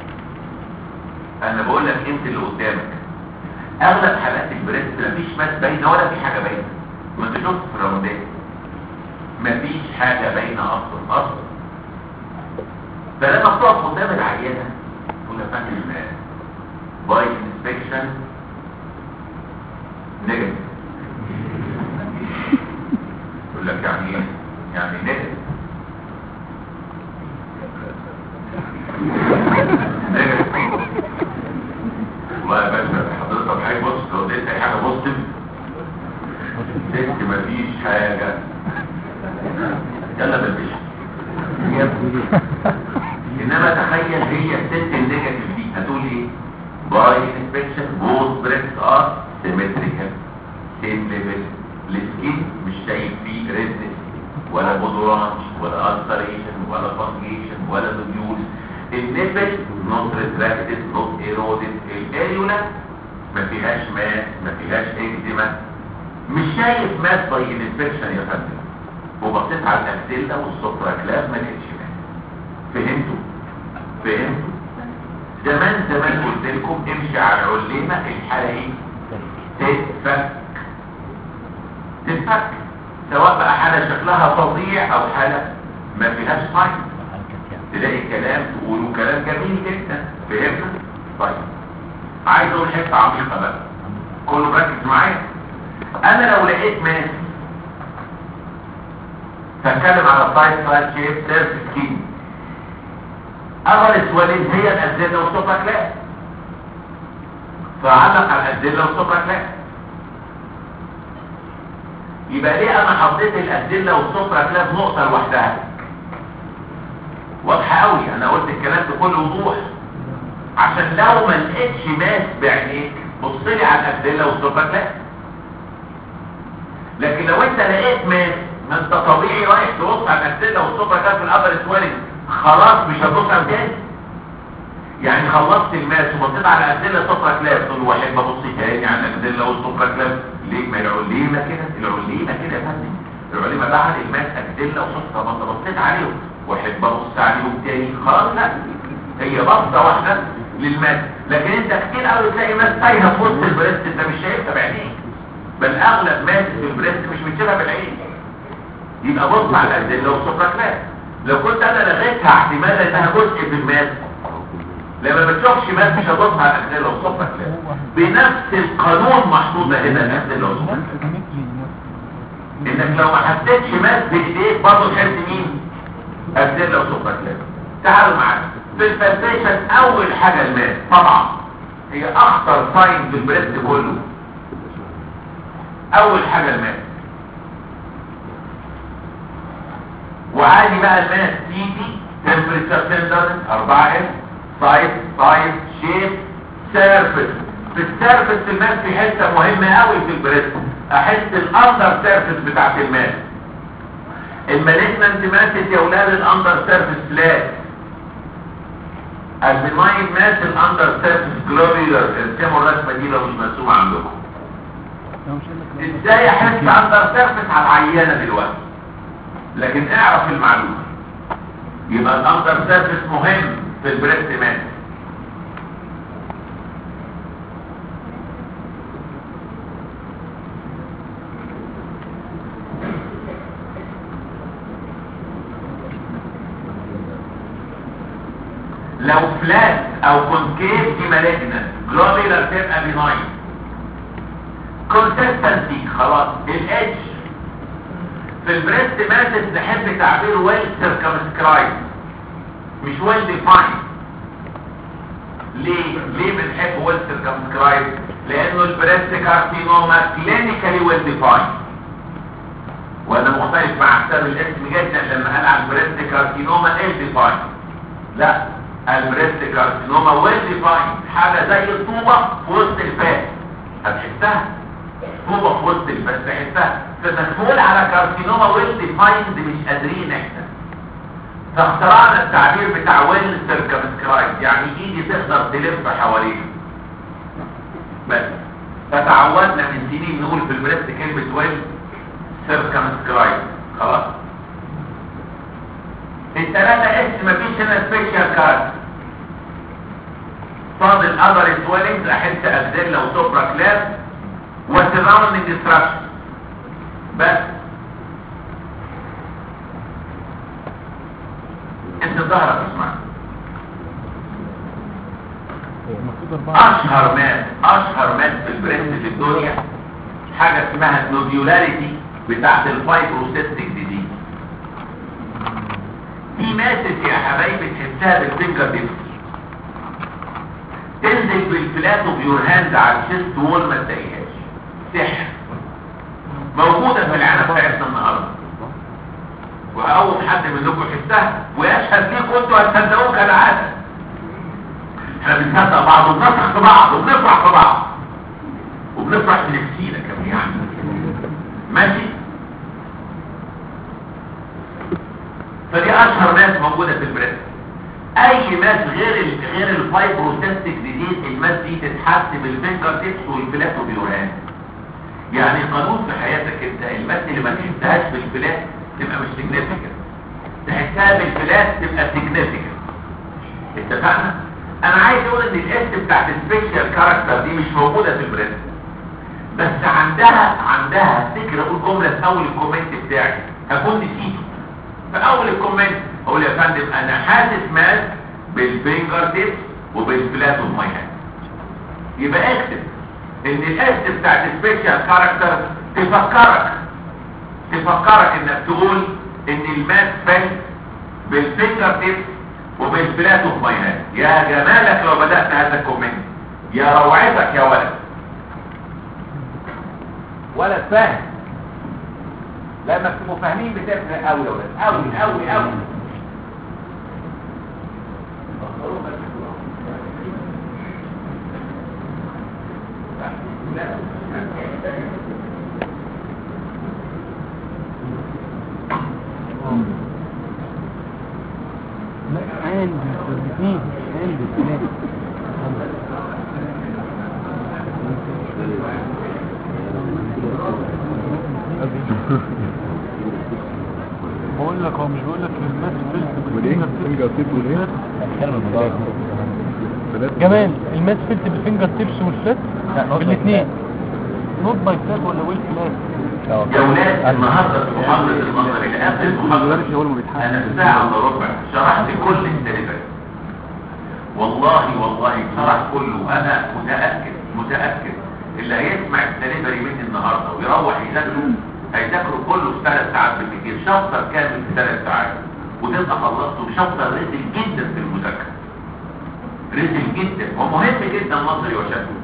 انا بقول لك انت اللي قدامك اغلب حالات البريست مفيش ماس باينه ولا في حاجه باينه ما انت شفت في رمضان مفيش حاجه باينه اصلا اصلا فلما بتقف قدام العينه تقول يا فندم باي انسبكشن نيجاتيف يقول لك يعني ايه؟ يعني نيجاتيف نيجاتيف والله يا باشا حضرتك حاجه بص لو لقيت اي حاجه بوزيتيف ست مفيش حاجه يلا بالبش انما تخيل هي الست النيجاتيف دي هتقول ايه باي انسبكشن بوث بريكس ار سيمتريكال سيم ليفل السكين مش شايف فيه ريدنس ولا بودورانج ولا التريشن ولا فانجيشن ولا نوديولز النبل نوت ريتراكتد نوت ايرودد الاريولا ما فيهاش ماس ما فيهاش اكزيما مش شايف ماس باي انسبكشن يا فندم وبصيت على الاكسيلا والسوبرا كلاب ما لقيتش ماس فهمتوا فهمتوا زمان زمان قلت لكم امشي على علمة الحالة ايه تتفك تتفك سواء بقى حالة شكلها فظيع او حالة ما فيهاش ساين تلاقي كلام تقولوا كلام جميل جدا فهمنا طيب عايز اقول حته عميقه بقى كله مركز معايا انا لو لقيت ماس فاتكلم على سايد سايد شيب سيرف سكين اغلى سوالين هي الازله والسوبر كلاس فعلق على الازله والسوبر كلاس يبقى ليه انا حطيت الازله والسوبر كلاس نقطه لوحدها واضحه قوي انا قلت الكلام بكل وضوح عشان لو ما لقيتش ماس بعينيك بص لي على الادله والسوبر كلاس لكن لو انت لقيت ماس ما انت طبيعي رايح تبص على الادله والسوبر كلاس في الابر سويلنج خلاص مش هتبص على تاني يعني خلصت الماس وبصيت على الادله والسوبر كلاس تقول واحد ببص تاني على الادله والسوبر كلاس ليه ما العليمه كده العليمه كده يا فندم العليمه بعد الماس ادله وسوبر ما انت بصيت عليهم واحد ببص عليهم تاني خلاص لا هي بصه واحده للماس لكن انت كتير قوي تلاقي ماس تايهه في وسط البريست انت مش شايفها بعينيك بل اغلب ماس في البريست مش بتشوفها بالعين يبقى بص على الادله والسوبر كلاس لو كنت انا لغيتها احتمال انها جزء في الماس لما ما تشوفش ماس مش هتبص على الادله والسوبر كلاس بنفس القانون محطوطه هنا الادله والسوبر كلاس انك لو ما حسيتش ماس بايديك برضه تحس مين ابديلا وسوبركلاس تعالوا معايا في الفلتيشن اول حاجه الماس طبعا هي اخطر ساين في البريست كله اول حاجه الماس وعادي بقى الماس تي دي تمبريتشر سنتر 4 اس سايز سايز شيب سيرفيس في السيرفيس الماس في حته مهمه قوي في البريست احس الاندر سيرفيس بتاعت الماس المالجنانت ماسس يا اولاد الاندر سيرفيس فلات البناين ماس الاندر سيرفيس جلوبيولار ارسموا الرسمه دي لو مش مرسومه عندكم ازاي احس اندر سيرفيس على العينه دلوقتي لكن اعرف المعلومه يبقى الاندر سيرفيس مهم في البريست ماس لو فلات او كونكيف دي مالجنت جلوبيلر تبقى بناين كونسيستنسي خلاص الاتش في البريست ماسس نحب تعبيره ويل سيركمسكرايب مش ويل ديفاين ليه ليه بنحب ويل سيركمسكرايب لانه البريست كارسينوما كلينيكالي ويل ديفاين وانا مختلف مع كتاب الاسم جدا لما قال على البريست كارسينوما ايه ديفاين لا البريست كارسينوما ويل ديفاين حاجه زي الطوبه في وسط الفات هتحسها طوبه في وسط الفات تحسها فتدخل على كارسينوما ويل ديفايند مش قادرين احنا فاخترعنا التعبير بتاع ويل سيركمسكرايب يعني ايدي تقدر تلف حواليه بس فتعودنا من سنين نقول في البريست كلمه ويل سيركمسكرايب خلاص الثلاثة اس مفيش هنا سبيشال كارد فاضل اذر سويلنجز احس ابديلا وسوبرا كلاس وسراوندنج ديستراكشن بس انت ظهرك اسمع اشهر مات اشهر مات في البريست في الدنيا حاجة اسمها النوديولاريتي بتاعت الفايبروسيستيك ديزيز دي ماتت يا حبايبي تحسها بالفينجر ديبس تنزل بالفلاتو بيور هاند على الشيست وول ما تلاقيهاش سحر موجودة في العالم بتاعتنا النهارده وأول حد منكم يحسها ويشهد ليكم انتوا هتصدقوه كالعادة احنا بنصدق بعض وبنفرح في بعض وبنفرح في بعض وبنفرح في نفسينا كمان يعني ماشي فدي اشهر ناس موجودة في البريست اي ماس غير ال غير الفايبروسيستيك ديزيز الماس دي تتحس بالفينجر تيبس والفلات وبيوران يعني قانون في حياتك انت الماس اللي ما تحسهاش بالفلات تبقى مش سيجنيفيكانت تحسها بالفلات تبقى سيجنيفيكانت اتفقنا انا عايز اقول ان الاس بتاعت السبيشال كاركتر دي مش موجوده في البريست بس عندها عندها فكره اقول جمله في اول الكومنت بتاعي هكون نسيته في اول الكومنت اقول يا فندم انا حاسس ماس بالفينجر تيبس وبالفلات اوف ماي هاند يبقى اكتب ان الاس بتاعت السبيشال كاركتر تفكرك تفكرك انك تقول ان الماس فل بالفينجر تيبس وبالفلات اوف ماي هاند يا جمالك لو بدات هذا الكومنت يا روعتك يا ولد ولد فاهم لما تبقوا فاهمين بتفرق قوي يا ولد قوي قوي قوي لا عندي الاثنين عندي الاثنين بقول لك هو مش بيقول لك الماس فيلت بالفينجر فينجر تيب والايه جمال الماس فيلت بالفينجر تيبس والفلات بالاثنين نوت باي فلات ولا ويل فلات يا ولاد النهارده في محاضره النظر اللي قبل المحاضره اول ما بيتحقق انا في ساعه الا ربع شرحت كل السلبات والله والله شرح كله انا متاكد متاكد اللي هيسمع السليفري مني النهارده ويروح يذاكره هيذاكروا كله في ثلاث ساعات بالكتير شابتر كامل في ثلاث ساعات وتبقى خلصته بشابتر رزل جدا في المذاكره رزل جدا ومهم جدا نظري وشكله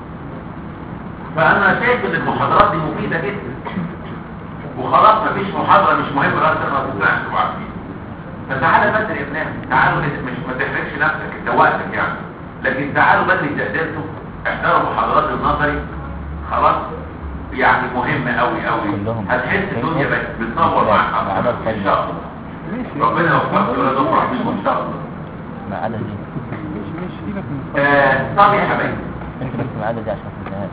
فانا شايف ان المحاضرات دي مفيده جدا وخلاص مفيش محاضره مش مهم راس الراس تسمعش وعارفين فتعالى بدري يا ابنان تعالوا نت- مش ما تحرجش نفسك انت وقتك يعني لكن تعالوا بدري تقدرتوا احضروا محاضرات النظري خلاص يعني مهمة قوي قوي كلهم. هتحس الدنيا بقت بتنور معاك ما عدا اكتر ان الفجر. شاء الله ربنا يوفقك ولا تفرح بيكم ان شاء الله ما عدا دي مش مش سيبك من الفرق. آه، طب يا حبايبي انت بس ما عدا دي عشان ما تنساهاش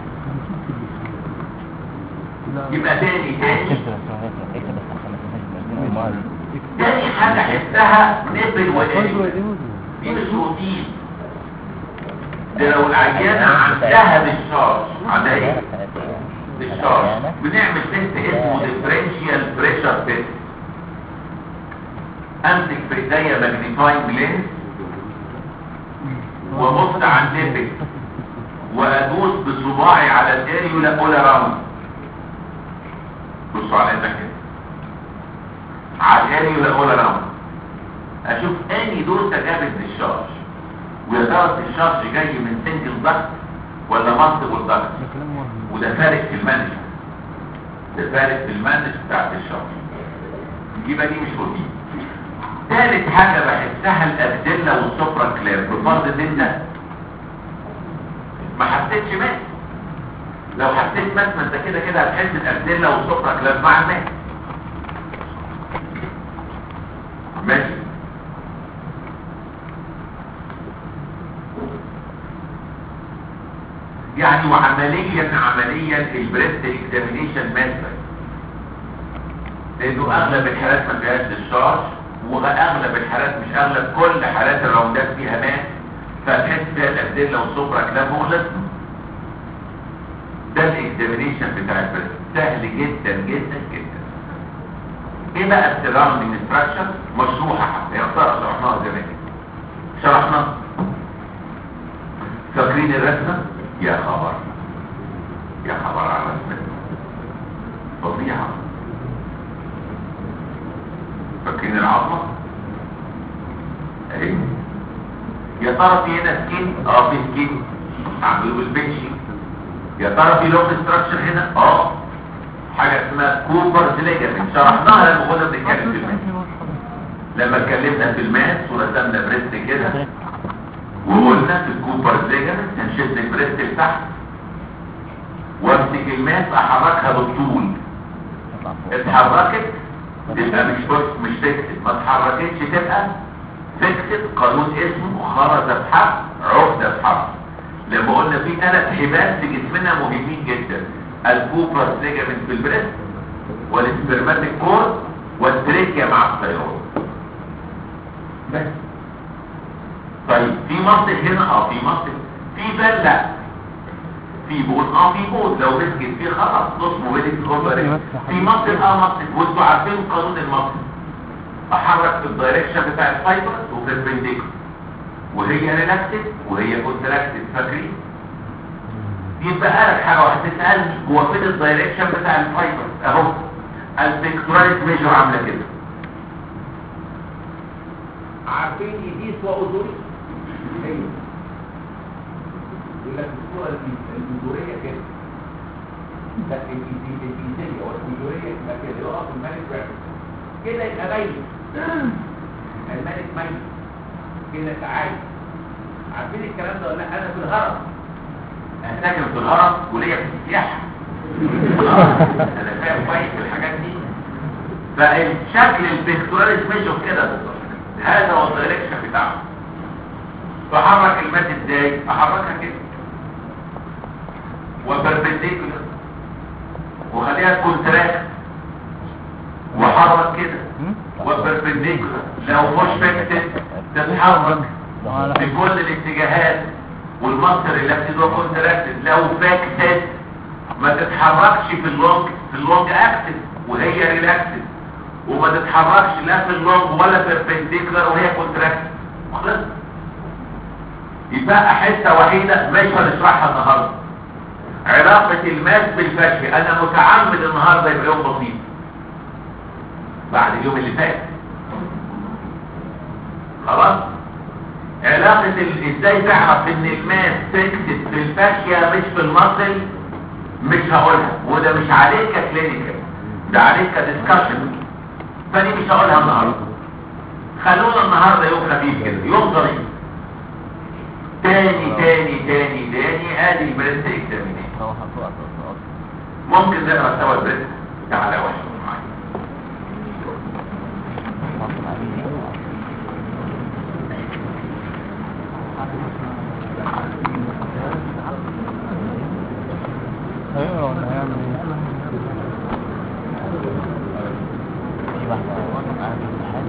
يبقى تاني تاني اكتب بس اكتب بس عشان ما تنساش المجنون الماضي تاني حاجة حسها نبل وقالي دي مش روتين ده لو العيانة عندها بالشارج عندها ايه؟ بالشارج بنعمل تيست اسمه differential pressure test امسك في ايديا ماجنيفاينج لينس وابص على النبل وادوس بصباعي على الاريولا اول راوند بصوا على ايدك كده على الاريولا اول راوند اشوف اني دوسه جابت للشارج ويا ترى الشارج جاي من سنجل ضغط ولا مالتيبل ضغط ده كلام وهم وده فارق في المانجمنت ده فارق في المانج بتاعت الشخص يبقى دي مش روتين ثالث حاجة بحسها الأبدلة والسفرة كلير بفرض ان انت ما حسيتش مات لو حسيت مات ما انت كده كده هتحس الأبدلة والسفرة كلير مع المات ماشي يعني وعمليا عمليا البريست اكزامينيشن ماثر لانه اغلب الحالات ما فيهاش ديscharge واغلب الحالات مش اغلب كل حالات الراوندات فيها مات فتحس فيها الابدله والسوبرا كلام مغلق ده الاكزامينيشن بتاع البريست سهل جدا جدا جدا ايه بقى السراوندنج ستراكشر مشروحه حتى يا ترى شرحناها زمان شرحنا فاكرين الرسمه يا خبر يا خبر على الرسمه فظيعه فاكرين العظمه اهي يا ترى في هنا سكين اه في سكين عملوا بالبنشي يا ترى في لوك ستراكشر هنا اه حاجه اسمها كوبرز ليجامنت شرحناها لما كنا بنتكلم في الماس لما اتكلمنا في الماس ورسمنا بريست كده وقلنا في الكوبرز ليجامنت هنشد البريست لتحت وامسك الماس احركها بالطول تطلع فوق اتحركت تبقى مش بص مش تكتب ما اتحركتش تبقى تكتب قانون اسمه خرز بحرف عقدة بحرف لما قلنا في ثلاث حبال في جسمنا مهمين جدا الكوبرس ليجامنت في البريست والسبرماتيك كور والتريكيا مع الثيرويد بس طيب في مصل هنا اه في مصل في بال لا في بول اه في بول لو مسكت فيه خلاص نص موبيليتي كوربريت في مصل اه مصل وانتوا عارفين قانون المصل احرك في الدايركشن بتاع الفايبر وفي البنديكل وهي ريلاكسد وهي كونتراكتد فاكرين يبقى لك حاجه واحده تسالني هو فين الدايركشن بتاع الفايبر اهو البيكتوراليس ميجر عامله كده عارفين ايديس واذوري ايوه يقول لك الصوره الجذوريه كده لا الفيزيائيه والجذوريه يبقى كده يقف الملك رابط كده يبقى باين الملك ميت كده تعالى عارفين الكلام ده ولا لا انا في الهرم انا ساكن في الهرم وليا في السياحه انا فاهم كويس في الحاجات دي فالشكل البيكتوراليس ميجر كده بالظبط هذا هو الدايركشن بتاعه فحرك المات ازاي احركها كده وبربنديكولر وخليها كونتراكت وحرك كده وبربنديكولر لو مش فيكتد تتحرك في كل الاتجاهات والمصدر ريلاكتد وكونتراكتد لو فاكتد ما تتحركش في اللونج في اللونج اكتد وهي ريلاكتد وما تتحركش لا في اللونج ولا في البنديكولر وهي كونتراكتد خلاص يبقى حته وحيده مش هنشرحها النهارده علاقة الماس بالفشل انا متعمد النهاردة يبقى يوم بسيط بعد اليوم اللي فات خلاص علاقة ال- ازاي تعرف ان الماس تكتب في الفاشية مش في المصل مش هقولها وده مش عليك كلينيكال ده عليك كدسكشن فدي مش هقولها النهارده خلونا النهارده يوم خفيف كده يوم ظريف تاني تاني تاني تاني ادي البريست اكزامينيشن هو هتقع تقع ممكن نقرا سوا البريست تعالى واحد معايا ايوه ولا هيعمل ايه في واحدة قاعدة في الامتحان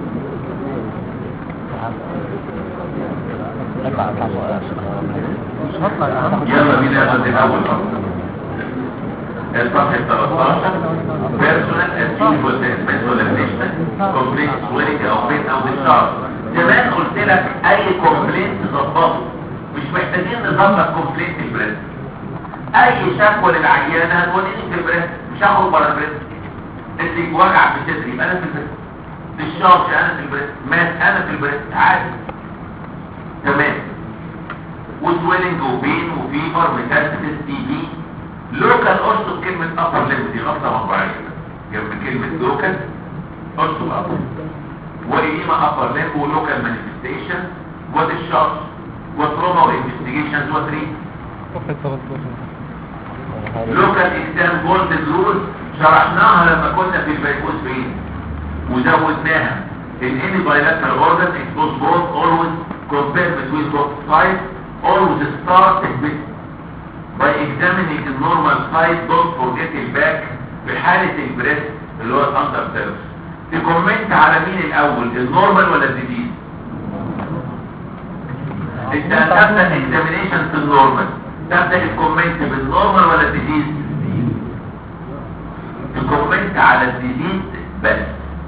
رجع اطلع مش هطلع يا عم يلا بينا ناخد الاول الصفحة 13 بيرسونال اتيتيود والتهمات والابنيشن كومبليت سويلنج او بين او ديشارج زمان قلت لك اي كومبليت تظبطه مش محتاجين نظبط كومبليت البريست اي شكوى للعيانة هتوديني في البريست مش هاخد بره البريست اللي وجع في صدري يبقى انا في البريست ديشارج انا في البريست مات انا في البريست عادي تمام وسويلنج وبين وفيفر ميتاستاسيس تي بي لوكال اشطب كلمة upper limb دي غلطة مطبعية جنب كلمة لوكال اشطب upper وإيما upper limb ولوكال manifestation وديشارج وتروما وانفستيجيشنز وتريت صفحة 13 لوكال اكزام جولدن رول شرحناها لما كنا في البيكوز بين وزودناها الاني bilateral organ expose both always compare between both sides always start with by examining the normal side don't forget the back في حالة البريست اللي هو الاندر سيرفس تكومنت على مين الاول النورمال ولا الديزيز انت هتبدا اكزامينيشن في النورمال تبدا الكومنت بالنورمال ولا الديزيز الكومنت على الديزيز بس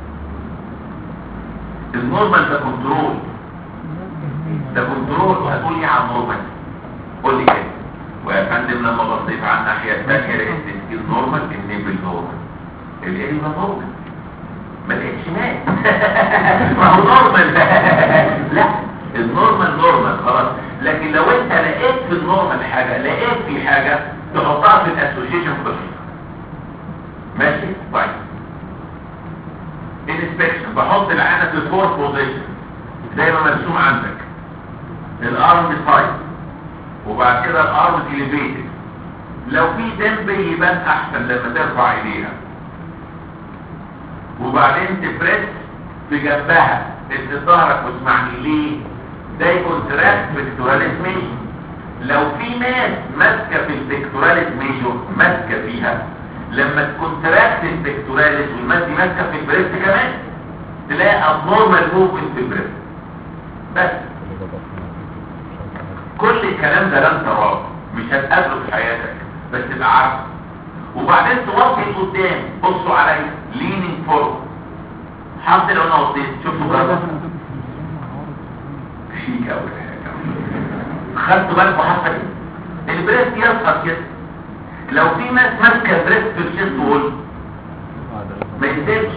النورمال ده كنترول ده كنترول وهتقول ايه على النورمال قول لي كده ويا فندم لما بصيت على الناحيه الثانيه لقيت السكين نورمال النيبل نورمال الاري نورمال ما لقيتش مات ما هو نورمال لا النورمال نورمال خلاص لكن لو انت لقيت في النورمال حاجه لقيت في حاجه تحطها في الاسوشيشن بسيط ماشي طيب انسبكشن بحط العانه في فور بوزيشن زي ما مرسوم عندك الارم سايد وبعد كده الارم اليفيتد لو في دم يبان احسن لما ترفع ايديها وبعدين تبريس في جنبها ادي ظهرك واسمعني ليه ده كونتراكت بيكتوراليس ميجور لو في ناس ماسكه في البيكتوراليس ميجور ماسكه فيها لما تكونتراكت البيكتوراليس والماس دي ماسكه في البريست كمان تلاقي ابنورمال موفمنت في البريست بس كل الكلام ده لن تراه مش هتقابله في حياتك بس تبقى عارفه وبعدين توطي لقدام بصوا عليا لينينج فورورد حاطط لو انا وطيت شفتوا جربت شيك قوي خدتوا بالكم حتى كده البريست يسقط كده لو في ناس ماسكه بريست في الشيست وول ما ينزلش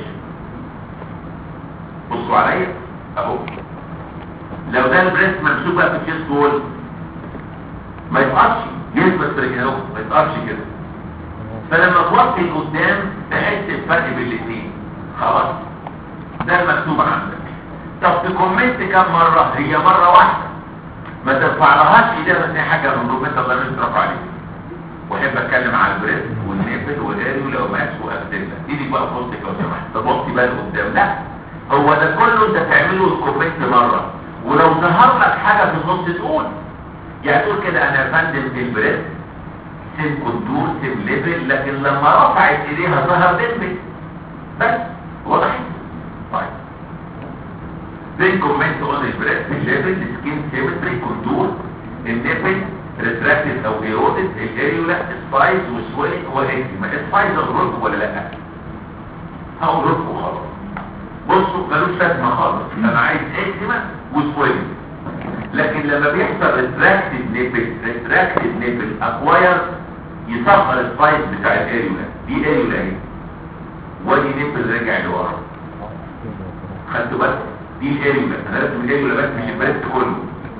بصوا عليا اهو لو ده البريست ممسوك بقى في الشيست وول ما يتقطش يثبت في رجله ما يتقطش كده فلما توطي لقدام تحس الفرق بين الاثنين خلاص ده المكتوب عندك طب تكومنت كم مرة هي مرة واحدة ما ترفعلهاش ايديها بس هي حاجة من ربنا الله مش ترفع عليك واحب اتكلم على البريد والنفل والاري ولو ماس واكتبها ايدي بقى في وسطك لو سمحت طب بصي بقى لقدام لا هو ده كله انت تعمله الكومنت مرة ولو ظهر لك حاجة في النص تقول يعني تقول كده انا يا فندم في البريد سيم كونتور سيم ليفل لكن لما رفعت ايديها ظهر دمبل بس واضح طيب then comment on the breast level skin symmetry contour النبل retracted او eroded الاريولا سبايز وسويلنج واكزيما السبايز اغرق ولا لا هقول لكم خلاص بصوا ملوش لازمه خالص انا عايز اكزيما وسويلنج لكن لما بيحصل retracted nipple retracted nipple acquired يصغر السايز بتاع الاريولا دي اريولا اهي وادي نبل رجع لورا خدتوا بالك دي الاريولا انا رسم الاريولا بس مش البريست كله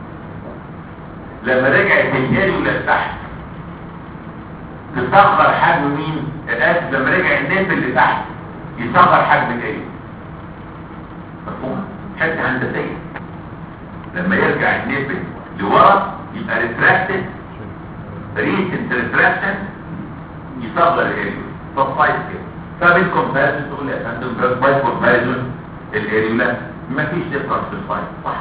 لما رجعت الاريولا لتحت تصغر حجم مين الاسف لما رجع النبل اللي تحت يصغر حجم الاريولا مفهوم حته هندسيه لما يرجع النبل لورا يبقى ريتراكتد ريسنت ريتراكشن يصغر الاريولا فالسايز كده فبالكومباريزون تقول لي يا فندم باي كومباريزون الاريولا مفيش ديفرنس في السايز صح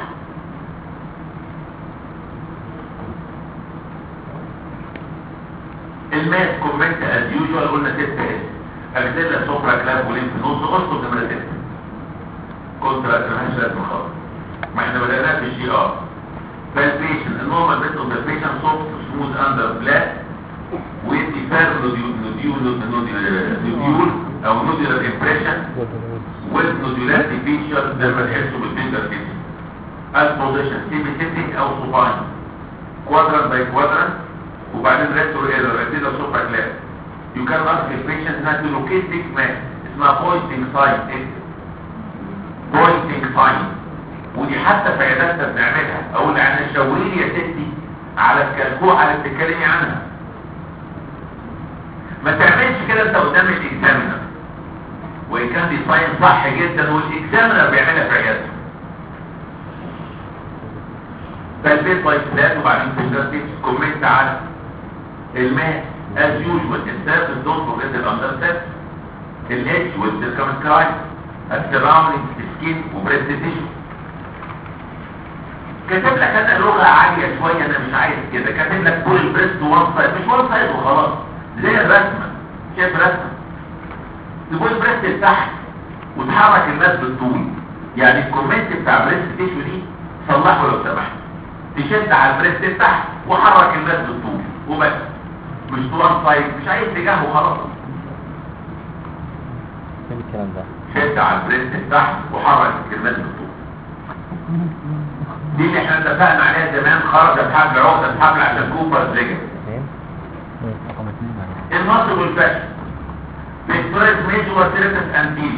الماس كومنت از يوجوال قلنا 6 اس اجزيلا سوبرا كلاب وليمف نوز اذكر نمره 6 كونترا مالهاش لازمه خالص ما احنا بدأناها في الجي ار palpation النورمال بيت اوف ذا بيشنت سوفت سموث اندر فلات with different nodule nodule nodule او nodular impression with nodularity features لما تحسوا بالفينجر كده البوزيشن سيميتيك او سوباين كوادرانت باي كوادرانت وبعدين ريستور ايرور ادينا سوبر كلاس you can ask the patient not to locate big man اسمها pointing sign pointing sign ودي حتى في عياداتنا بنعملها اقول يعني شاوري لي يا ستي على الكلكوعه اللي بتتكلمي عنها ما تعملش كده انت قدام الاكزامينر وان كان دي ساين صح جدا والاكزامينر بيعملها في عيادته فالبيت باي فلات وبعدين فينجر كومنت على الماس as usual السيرفس don't forget the understep الاتش والديسكامسكرايب السراوندينج سكين وبريست تيشو كاتب لك انا لغه عاليه شويه انا مش عايز كده كاتب لك بول البريست وان سايد مش وان سايد وخلاص زي الرسمه شايف رسمه تبول البريست لتحت وتحرك الناس بالطول يعني الكومنت بتاع بريست تيشو دي صلحه لو سمحت تشد على البريست لتحت وحرك الناس بالطول وبس مش وان سايد مش عايز اتجاه وخلاص فين الكلام ده شد على البريست لتحت وحرك الكلمات بالطول دي اللي احنا اتفقنا عليها زمان خرجت حبل عقدة حبل عشان كوبر رجع فين رقم اثنين النصر والفشل بيكتوريس ميجور تيرتس انتيلو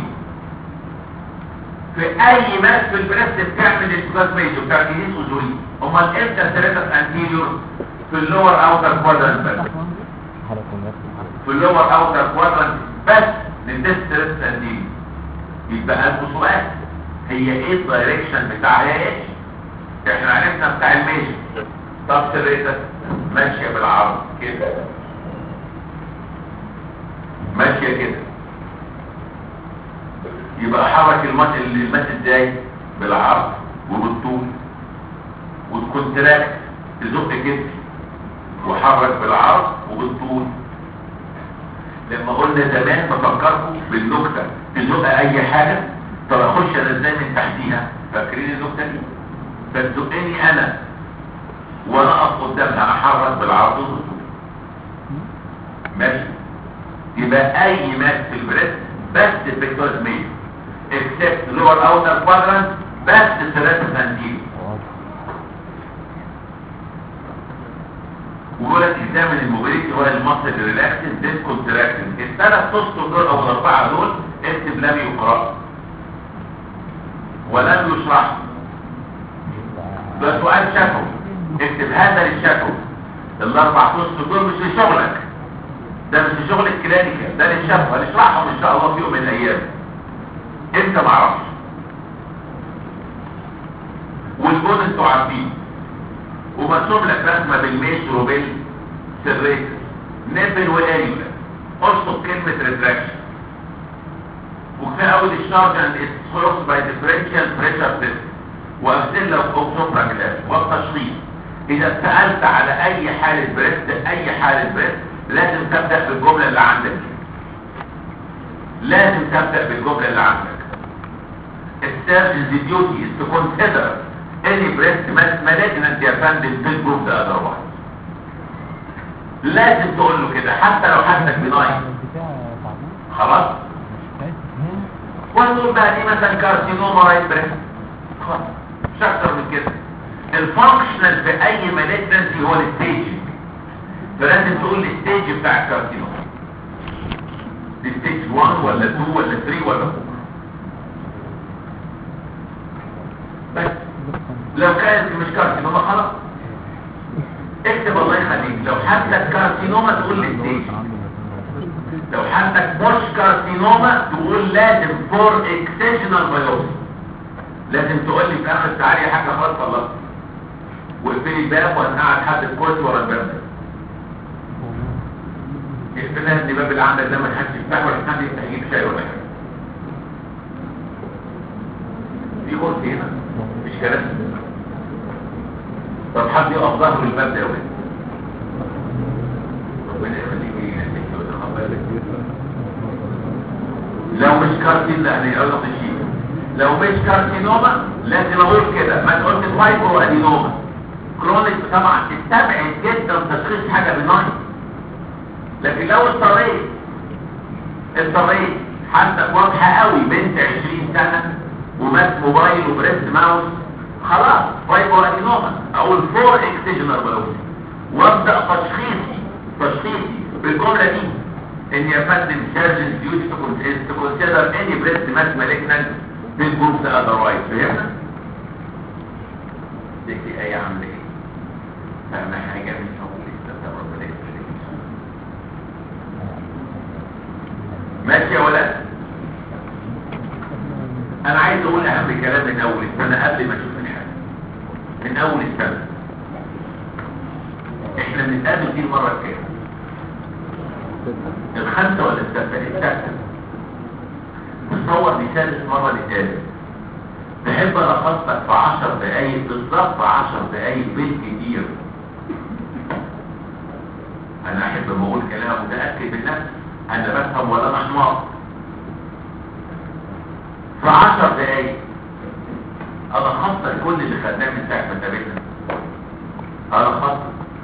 في اي ماس في البريست بتعمل الكلاس ميجور بتاع الجديد وزوري امال امتى تيرتس انتيلور في اللور اوتر كوادرنت بس حركة الناس في اللور اوتر كوادرنت بس للديس تيرتس انتيلور يبقى ألف سؤال هي ايه الدايركشن بتاعها يا اتش احنا عرفنا بتاع الميجر طب سريتك ماشيه بالعرض كده ماشيه كده يبقى حرك المات المات ازاي بالعرض وبالطول وتكونتراكت تزق كتف وحرك بالعرض وبالطول لما قلنا زمان بفكركم بالنكته تزق اي حاجه طب اخش انا ازاي من تحتيها فاكرين النكته دي فتزقني انا وانا اقف قدامها احرك بالعرض والطول ماشي يبقى اي ماس في البريست بس الفيكتورز ميل اكسبت لور اوتر كوادرانت بس الثلاثه سنتيم ويقول لك اكزامن الموبيليتي هو المصل ريلاكسد ديس كونتراكشن الثلاث اسطر دول او الاربعه دول اكتب لم يقرا ولم يشرح ده سؤال شفوي اكتب هذا للشفوي الاربع اسطر دول مش لشغلك ده مش شغل الكلينيكال ده للشفوي هنشرحهم ان شاء الله في يوم من الايام انت معرفش والجون انتوا عارفين ومرسوم لك رسمه بالميش وبالسريتس نبل واريولا ارسم كلمه ريتراكشن وكفايه اول الشارج اند اتس باي ديفرنشال بريشر تيست وامثله لو اوبسوبرا كلاس والتشخيص اذا سالت على اي حاله بريست اي حاله بريست لازم تبدا بالجمله اللي عندك لازم تبدا بالجمله اللي عندك السيرجنز ديوتي is to consider any breast malignant يا فندم في الجروب ده otherwise لازم تقول له كده حتى لو حالتك بناين خلاص وتقول بقى دي مثلا كارسينوما رايت بريست خلاص مش اكتر من كده الفانكشنال في اي مالجنسي هو الستيجنج فلازم تقول لي الستيج بتاع الكارسينوما دي ستيج 1 ولا 2 ولا 3 ولا 4 بس لو كانت مش كارسينوما خلاص اكتب الله يخليك لو حدك كارسينوما تقول لي ستيج لو حدك مش كارسينوما تقول لازم فور اكسجنال بايوبسي لازم تقول لي في اخر تعالي حاجه خالص خلاص واقفلي الباب وهنقعد حد الكرسي ورا الباب ده اقفلها ان الباب اللي عندك ده ما حدش يفتحه ولا حد يفتح يجيب شاي ولا حاجه في كرسي هنا مش كلام طب حد يقف ظهر الباب ده يا ولد ربنا يخليك يهديك ويتقبلك لو مش كارسين لا هنقول شيء لو مش كارسينوما لازم اقول كده ما تقولش فايبرو ادينوما كرونيك طبعا تستبعد جدا تشخيص حاجه بناين لكن لو اضطريت اضطريت حالتك واضحه قوي بنت 20 سنه وماسك موبايل وبريست ماوس خلاص فايبرو ادينوما اقول فور اكسجنال بايوبسي وابدا تشخيصي تشخيصي بالجمله دي ان يا فندم سيرجن ديوتي تو كونسيدر اني بريست ماس مالجنانت بالجروب ده اذروايز فهمنا؟ دي ايه عامله ايه؟ فاهمة حاجة من حقوق الاستاذ ربنا يسلمك ماشي يا ولاد انا عايز اقول اهم كلام من اول السنة قبل ما اشوف الحاجة من اول السنة احنا بنتقابل دي المرة الكام الخمسة ولا الستة الستة تصور دي ثالث مرة نتقابل تحب الخص لك في عشر دقايق بالظبط عشر دقايق بالكتير انا احب لما اقول كلام متاكد بالنفس انا بفهم ولا انا حمار في عشر دقايق الخص لك كل اللي خدناه من ساعه ما تقابلنا الخص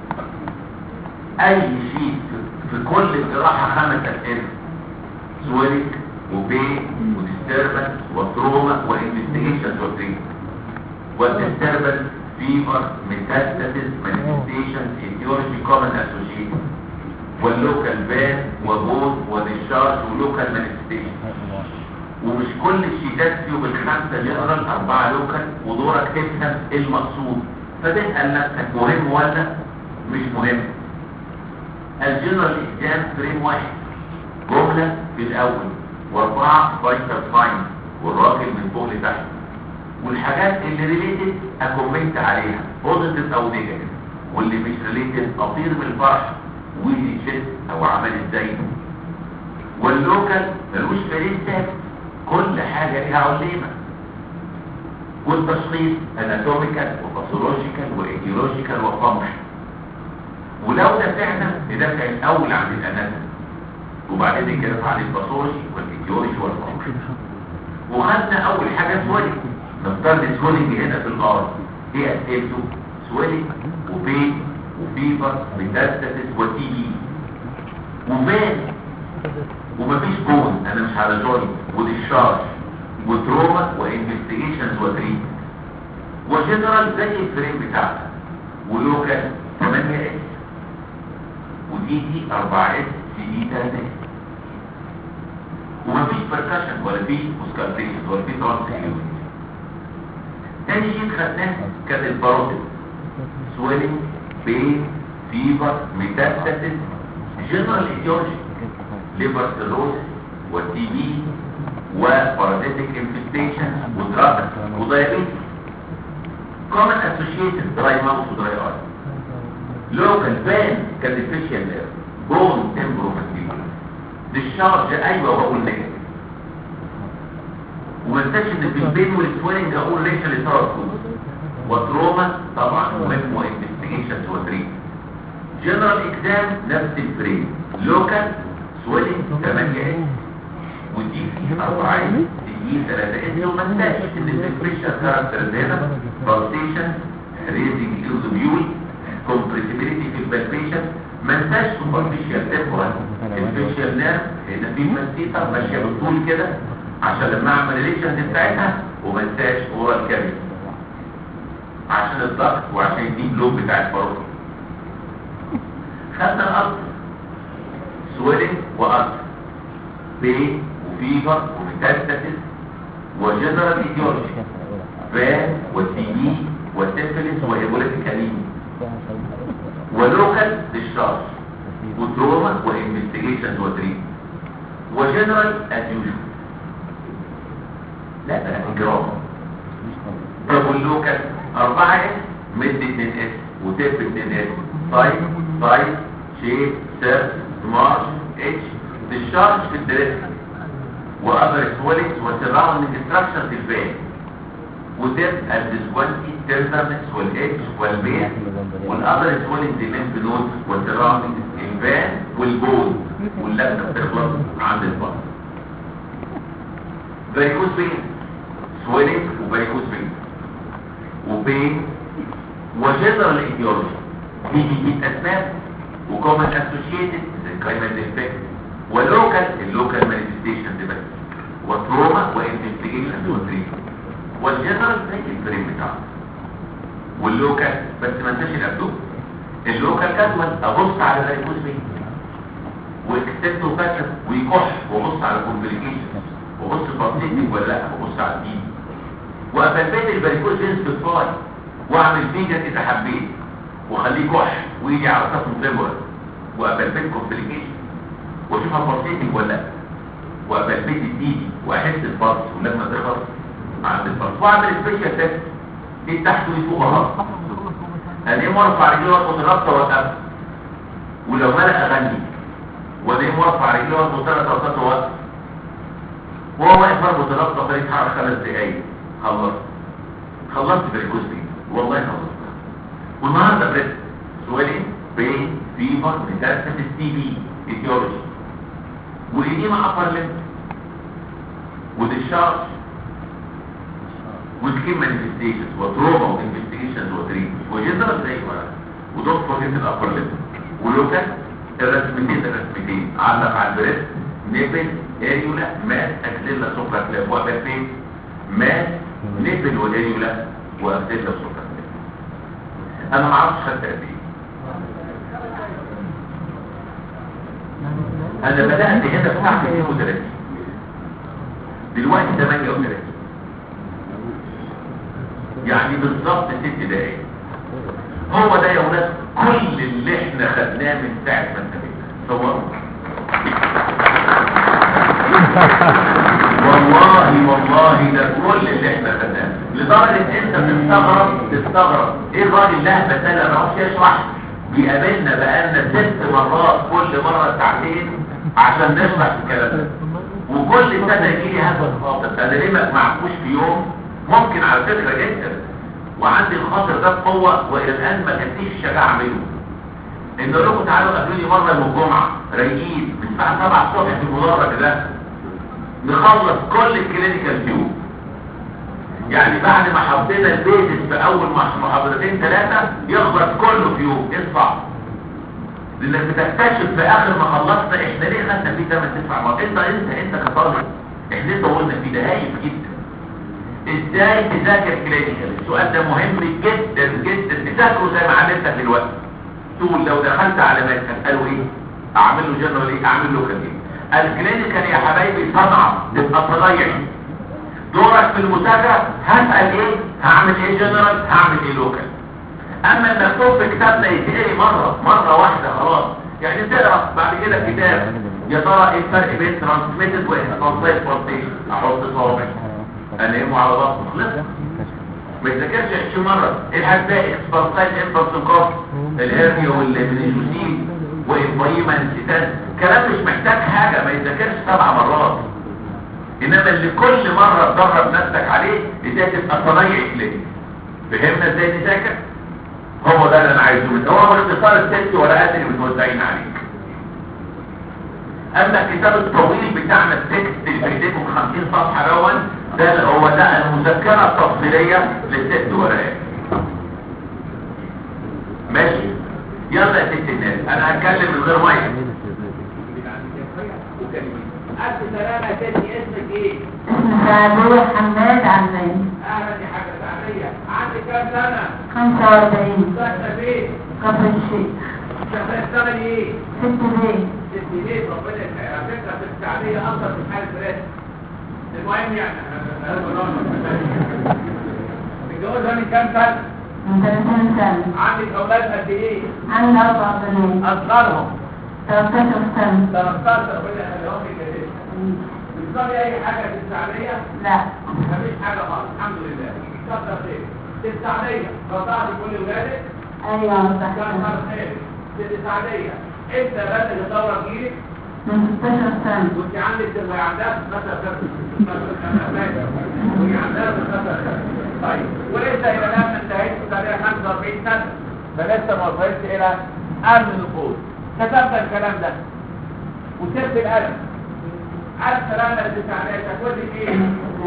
اي شيء في- في كل جراحه خمس اسئله سويلك وبين وديستربنس وتروما وانفستيجيشن وتريت والديستربنس فيبر ميتاستاسيس مانيفستيشن ايديولوجي كومن اسوشيشن واللوكال بان وبوز وديشارج ولوكال مانيفستيشن ومش كل الشيتات فيهم الخمسه جنرال اربعه لوكال ودورك تفهم ايه المقصود فتسال نفسك مهم ولا مش مهم الجنرال اكزام فريم واحد جمله في الاول واربعه فايتال ساين والراجل من فوق لتحت والحاجات اللي ريليتد اكومنت عليها بوزيتيف او نيجاتيف واللي مش ريليتد اطير من الفرح ويجي تشيست او عمل ازاي واللوكال ملوش فريق ثابت كل حاجه ليها عليمه والتشخيص اناتوميكال وباثولوجيكال وايديولوجيكال وفانكشن ولو دافعنا ندافع الاول عن الاناتومي وبعدين نتكلم عن الباثولوجي والايديولوجي والفانكشن وخدنا اول حاجه سويلنج نفترض سويلنج هنا في الارض هي اسئلته سويلنج وبين وفيبر ميتاستاسيس وتي بي وفين ومفيش بون انا مش على جوينت وديشارج وتروما وانفستيجيشنز وتريت وجنرال زي الفريم بتاعنا ولوكال 8 اس ودي دي 4 اس سي دي 3 اس ومفيش بركشن ولا في مسكالتيشن ولا في ترانسفيوز تاني شيء خدناه كان الباروتيد سويلنج بين فيبر ميتاستاسيس جنرال ايديولوجي ليبر سيروس والتي بي وبارازيتيك انفستيشن ودراجز ودايابيتس كومن اسوشيتد دراي ماوث ودراي اي لوكال بان كالديفيشن نير بون تمبرومنتيبل ديشارج ايوه واقول نيجاتيف وما انساش ان في البين والسوينج اقول ليش لثلاث وتروما طبعا مهم وانفستيجيشن وتريت جنرال اكزام نفس الفريم لوكال سويلنج 8 اس ودي في 4 اس دي 3 اس وما انساش ان الديفريشن كاركترز هنا بالسيشن ريزنج ايوزوبيول كومبريسيبيليتي في البالبيشن ما انساش سوبرفيشال تمبرال الفيشال نيرف هنا في مسيطه ماشيه بالطول كده عشان لما اعمل ريليشنز بتاعتها وما انساش اورال كابيت عشان الضغط وعشان الديب لوب بتاع الباروت خدنا فيفر وميتاستاسيس وجنرال ايديولوجي فان والتي بي والسيفلس وايبوليتيك انيميا ولوكال ديشارج وتروما وانفستيجيشنز وتريت وجنرال از يوجوال لا ده انجرام طب واللوكال أربعة اس مد 2 اس وتب 2 اس سايز سايز شيب سيرف مارش اتش ديشارج في الدريس وأذر سويلنج وسراوندنج ستراكشرز الفين وتب الديسكوانتي تيرنرنس والاتش والبيت والأذر سويلنج الليمف نود وسراوندنج الفين والبول واللبنة بتخلص عند البطن فيروس بين سويلنج وفيروس بين وبين وجنرال ايديولوجي دي دي اسباب وكومن اسوشيتد زي كايمال افكت ولوكال اللوكال مانيفستيشن دي بس وتروما وانفستيجيشن وتريتمنت والجنرال زي الفريم بتاعه واللوكال بس ما انساش الابدوم اللوكال جدول ابص على الفيروس بين واكتبته فاكر ويكح وابص على كومبليكيشن وابص بسيطك ولا لا وابص على الدين وافلفت البريكوز جنس بالفاي واعمل فيجن اذا حبيت وخليه كح ويجي على طفل فيبر وافلفت كومبليكيشن واشوفها بسيطك ولا لا وافلفت الديدي واحس البلس ولما تخلص عند البلس واعمل سبيشال تيست ايه تحت وايه فوق اهو انا مرفع رجلي واربط الرابطه واوقف ولو ملأ اغني وانا مرفع رجلي واربط ثلاث رابطات واوقف وهو واقف مربط الرابطه فريق حركه خمس دقايق خلصت خلصت في الجزء والله خلصت والنهارده بريد سؤالين بين فيفر ميتاستاسيس تي بي ايديولوجي وإديما أبر ليمب وديشارج وسكين مانيفستيشنز وتروما وانفستيجيشنز وتريتمنت وجنرال زي ما ودوت فوجيت الأبر ليمب ولوكال الرسمتين الرسمتين علق على البريد نيبل اريولا ماس اكزيلا سوبرا كلاب واقف فين ماس نيبل والاريولا واكزيلا سوبرا كلاب انا ما اعرفش خدت قد ايه انا بدات هنا في تحت 32 دلوقتي 38 يعني بالظبط ست دقايق هو ده يا ولاد كل اللي احنا خدناه من ساعه ما انتهينا صوروا والله والله ده كل اللي احنا خدناه لدرجه انت تستغرب تستغرب ايه الراجل ده مثلا ما هوش يشرح بيقابلنا بقالنا ست مرات كل مره ساعتين عشان نشرح الكلام ده وكل سنه يجي لي هذا الخاطر انا ليه ما اسمعكوش في يوم ممكن على فكره جدا وعندي الخاطر ده بقوه والى الان ما كانتيش الشجاعه اعمله ان اقول لكم تعالوا قابلوني مره يوم الجمعه رايقين من الساعه 7 الصبح في المدرج ده نخلص كل الكلينيكال فيو يعني بعد ما حطينا البيزس في اول محاضرتين ثلاثه يخلص كله في يوم اصبع لانك بتكتشف في اخر ما خلصنا احنا ليه خدنا فيه 8 9 مرات انت انت انت كطالب احنا ليه طولنا فيه ده هايف جدا ازاي تذاكر كلينيكال السؤال ده مهم جدا جدا تذاكره زي ما علمتك دلوقتي تقول لو دخلت على مكان قالوا ايه اعمل له جنرال ايه اعمل له كده الكلينيكال يا حبايبي صنعه تبقى صنايعي دورك في المذاكره هسال ايه هعمل ايه جنرال هعمل ايه لوكال اما المكتوب في كتابنا يتقري مره مره واحده خلاص يعني تقرا بعد كده كتاب يا ترى ايه الفرق بين ترانسميتد وانترانسميتد بارتيشن احط صوابع انامه على بطنه خلص ما يذاكرش 20 مره الهباء اكسبرسايد امبرسوكوف الهرنيا والمنيجوسين وإبراهيم انسيتان كلام مش محتاج حاجة ما يذاكرش سبع مرات انما اللي كل مرة تدرب نفسك عليه ازاي تبقى صنايعي كلينيك فهمنا ازاي نذاكر هو ده اللي انا عايزه من هو باختصار الست ورقات اللي متوزعين عليك اما الكتاب الطويل بتاعنا التكست اللي في ايديكم 50 صفحه دون ده هو ده المذكره التفصيليه للست ورقات ماشي يلا يا ست الناس انا هتكلم من غير مايك ألف سلامة يا ستي اسمك ايه؟ اسم سعدية حماد علماني أهلا يا حاجة سعدية عندك كام سنة؟ 45 ساكنة فين؟ كفر الشيخ شغالة بتشتغلي ايه؟ ست بيت ست ليه ربنا يسعدك على فكرة في السعدية أكتر من حال الفلات المهم يعني متجوزها من كام سنة؟ من 30 سنة عندك أولاد قد إيه؟ عندي أربع بنات أصغرهم 13 سنة 13 ربنا يخليهم لك يا بنت. بتصلي أي حاجة في السعدية؟ لا مفيش حاجة خالص الحمد لله كتر خير في السعدية رضعتي كل ولادك أيوة صح كتر خير في السعدية أنت بدأت الدورة تجيلك من 16 سنة وانت عندك وهي عندها مثلا وهي عندها مثلا طيب ولسه الى الان ما انتهيت سنه 45 سنه فلسه ما وصلتش الى امن النقود كتبت الكلام ده وسبت القلم عارف سلامة التسعينات تقول لي ايه؟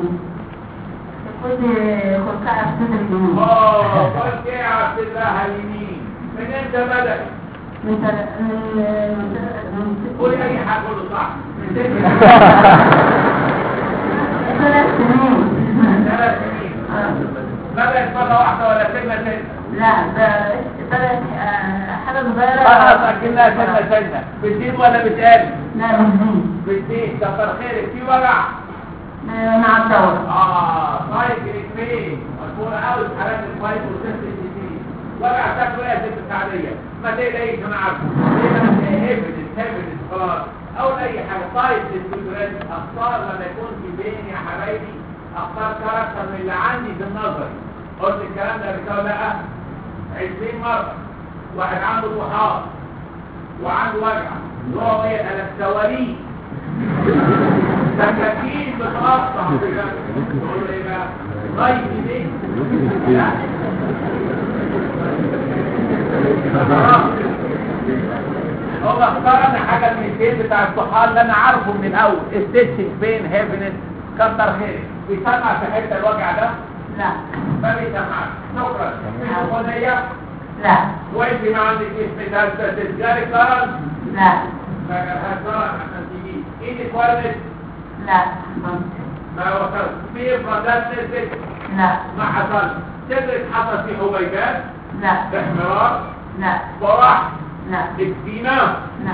كنت خلقها في صدر الجنوب اه قلت ايه عبد الله اليمين من امتى بدأ؟ من تل... من من قولي اي حاجه قوله صح من ثلاث سنين ثلاث سنين آه. بدأت مرة واحدة ولا سنة سنة؟ لا ده بدأت آه، حاجة صغيرة خلاص اكنها سنة سنة بتزيد ولا بتقل؟ لا بنزين بتزيد كتر خيرك في وجع؟ مع الدورة اه طيب الاثنين مشهورة قوي في حالات الكويس والسنس الجديد وجع شكله ايه يا ست السعدية؟ ما تقلقيش انا عارفه ليه هبدت هبدت خلاص اول اي حاجة طيب للدكتورات اختار لما يكون في بيني يا حبايبي اختار كاركتر من اللي عندي في النظري قلت الكلام ده قبل كده لا 20 مرة واحد عنده طحال وعنده وجع هو ايه انا السواريخ سكاكين بتقطع بجد تقول له ايه بقى غيب ليه لا خلاص. هو اختار انا حاجه من البيت بتاع الطحال اللي انا عارفه من الاول ستيتشنج بين هيفنس كتر خيرك بيسمع في حته الوجع ده لا ما بيسمعش شكرا في اغنيه لا وانت ما عندك اسم تسجلي كرم لا ما جالهاش كرم عشان تجيب ايدك ولدت لا ما وصلت في افرادات نزلت لا ما حصل صدرك حصل في حبيبات لا احمرار لا فرح لا اكتئاب لا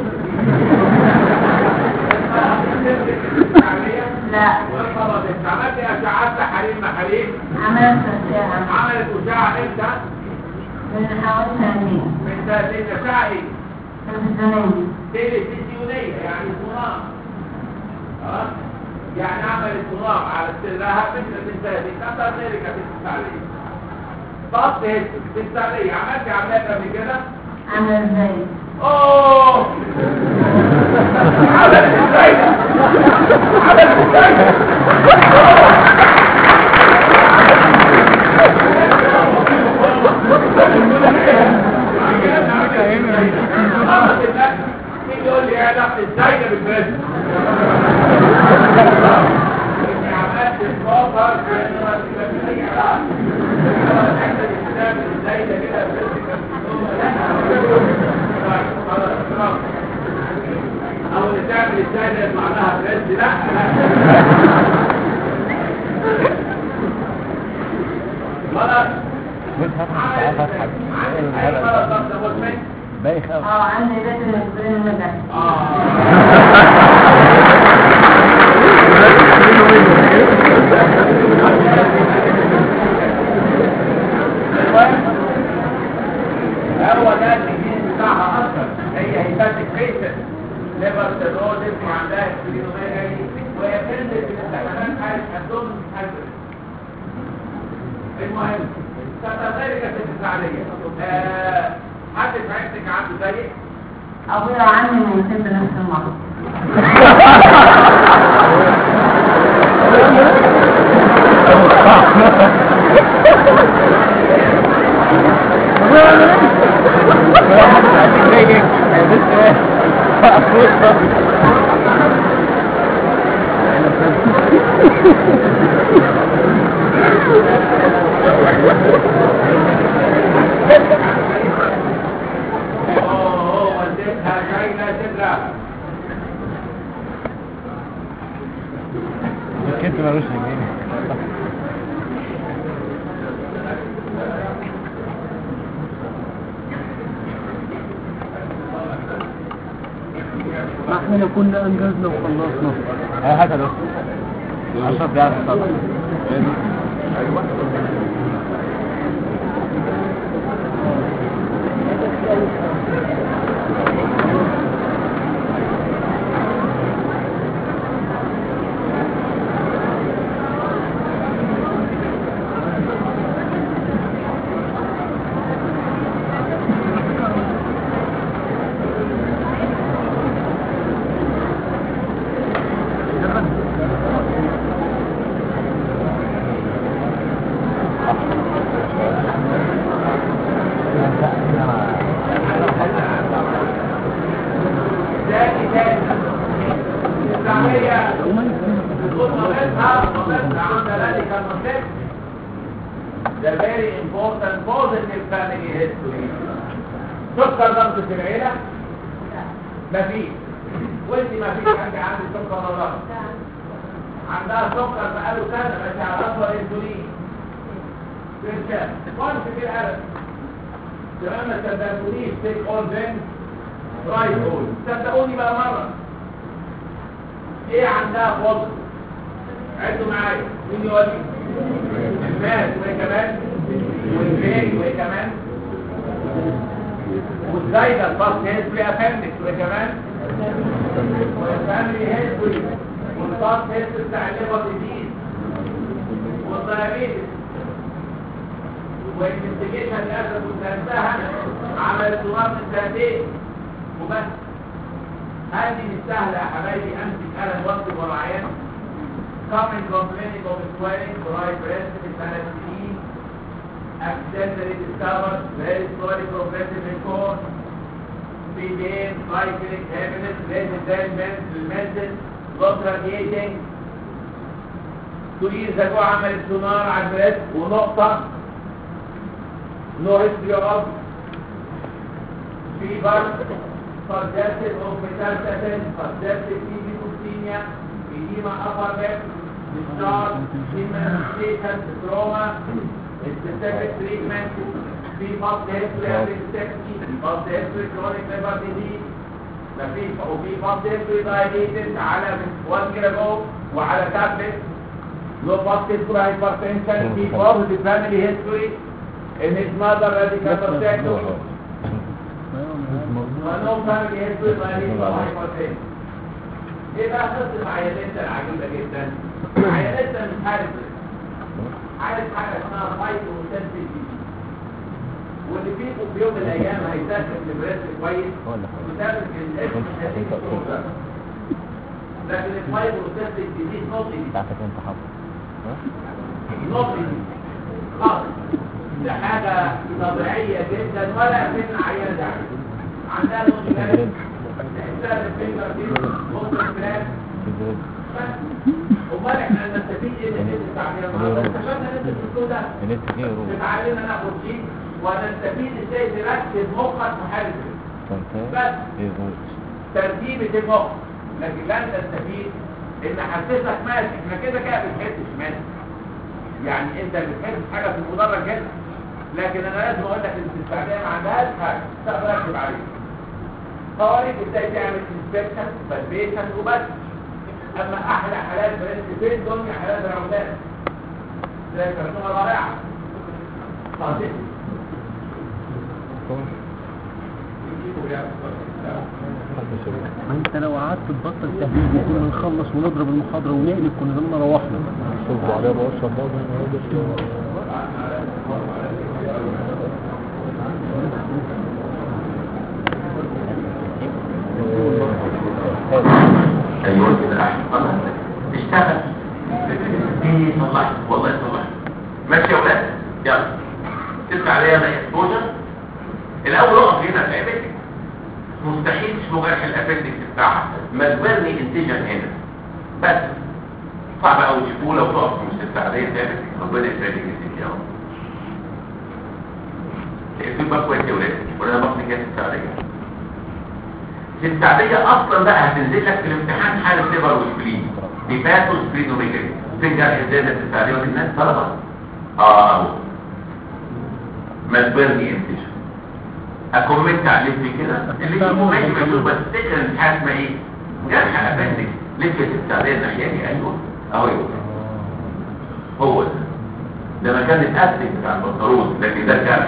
لا لا وانقبضت عملت اشعات تحاليل محاليل عملت أشياء عملت اشعه امتى؟ من حوالي سنتين من سنتين اشعه ايه؟ تلفزيونية تلفزيونيه يعني صناعه خلاص؟ يعني عملت صناعه على سرها مثل من سنتين كتر خيرك يا ست السعديه ضغط هيك في السعديه عملت عمليات قبل كده؟ عاملة ازاي اوه عملت ازاي ده؟ عملت ازاي ده؟ خلاص الناس مين يقول لي ايه علاقه ازاي ده بالبريد؟ اني عملت الكوفر كانه ما اي علاقه الحته الاسلام ازاي ده كده او اللي تعمل ازاي ده يطلع لها بريد لا لا خلاص بص هات عملت مش عارف اضحك اي مرض ضغط مزمن بايخ قوي اه عندي بيت الاسبرين المدى هو ده الجديد بتاعها اصلا هي هيباتيك بيسن ليفر سيروزس وعندها سبلينوميجالي وهي بتنزل في الامتحانات عايز عندهم هايبرد المهم كذلك ست السعدية آه، حد في عيلتك عنده زيك ابويا وعمي ميتين بنفس المرض اوه والدتها جاية صدرها الكتف ملوش رجلين ما احنا كنا انجزنا وخلصنا اي حاجه بس اشرف بيعرف يصلح تاني تاني التعمية بتقول مامتها مامتها عند ذلك المسلم ده very important positive family history سكر ضغط في العيلة مفيش وانت مفيش عندي عندي سكر ولا ضغط عندها سكر بقاله سنة ماشي على أصل الانسولين كريستيان وانت في الألم تمام ما صدقونيش تيك اول ذن رايت اول صدقوني بقى مرة ايه عندها فضل عدوا معايا مين يقول لي الماس وايه كمان والبيج وايه كمان والزايدة الفاست هيستوري افندكس وايه كمان والفاميلي هيستوري والفاست هيستوري بتاع الليفر ديزيز والدايابيتس والانفستيجيشن للاسف وانتهى عملت نظام من سنتين وبس هذه مش سهله يا حبايبي امسك قلم واكتب ورا عيان common complaining of swelling right breast with paralysis accidentally discovered very slowly progressive in course في pain cycling heaviness less than mental not radiating two years ago عملت سونار على البريست ونقطه no history of fever, suggestive of metastasis, suggestive TB leukemia, edema upper lip, discharge, immunization, trauma, specific treatment, في فصل history of infection, فصل history chronic liver disease, مفيش وفي فصل history diabetes على one year ago وعلى tablet, no past history hypertension, في positive family history, in his mother radical protection, ونو فاميلي هيستوري مالي وهايبرتنشن ايه بقى قصه عيادتنا العجيبه جدا عيادتنا مش عارف عارف حاجه اسمها فايت وسنسيتيف واللي فيكم في يوم من الايام هيسافر لبريست كويس وسافر الاسم هتيجي الصورة. لكن الفايت والسنسيتيف دي نقطه بتاعتك انت حافظ نقطه خالص ده حاجه طبيعيه جدا ولا من عيان ده عندها مشكلات تحسها بالفينجر دي ممكن فلاش امال احنا نستفيد ايه من هذه التعبير النهارده استفدنا ان الدكتور ده النت فيه روح بتعلمنا ناخد شيء ونستفيد ازاي تركز مخك محارب بس ترتيبة المخ لكن لن تستفيد ان حسسك ماشي احنا كده كده بنحسش ماشي يعني انت بتحس حاجه في المدرج هنا لكن انا لازم اقول لك ان التعبير ما عندهاش حاجه تقدر اكتب عليها قواريك ازاي تعمل انسبكشن بالبيشن وبس اما احلى حالات برنس فين دنيا حالات العمدان زي كرتونه رائعه صادق ما انت لو قعدت تبطل تهديد وكنا نخلص ونضرب المحاضرة ونقلب كنا زماننا روحنا شوفوا عليها بقشر برضه النهارده ايوه كده احسن خلاص اشتغل ايه صلحت والله صلحت ماشي يا ولاد يلا تبقى عليا بقى اكسبوجر الاول اقف هنا فاهمك مستحيل تشوف جرح الابندكس بتاعها مجبرني انتجن هنا بس صعب قوي تشوفوه لو تقف في مستشفى عاديه فاهمك ربنا يسعدك يا رب اكتب بقى كويس يا ولاد ولا بطني كده السعوديه التعبية اصلا بقى هتنزل لك في الامتحان حالة ليبر وسبلين دي باتو سبلين وميجري فين جرح الزيادة في التعبية والناس طلبة اه اهو مجبرني انتشر اكملت عليه في كده اللي يشوفه ماشي ما يشوف بس تفتكر ان حاسمه ايه جرح ابندك لفت التعبية ناحيتي ايوه اهو يبقى هو ده ده مكان الاستك بتاع البطارون لكن ده جرح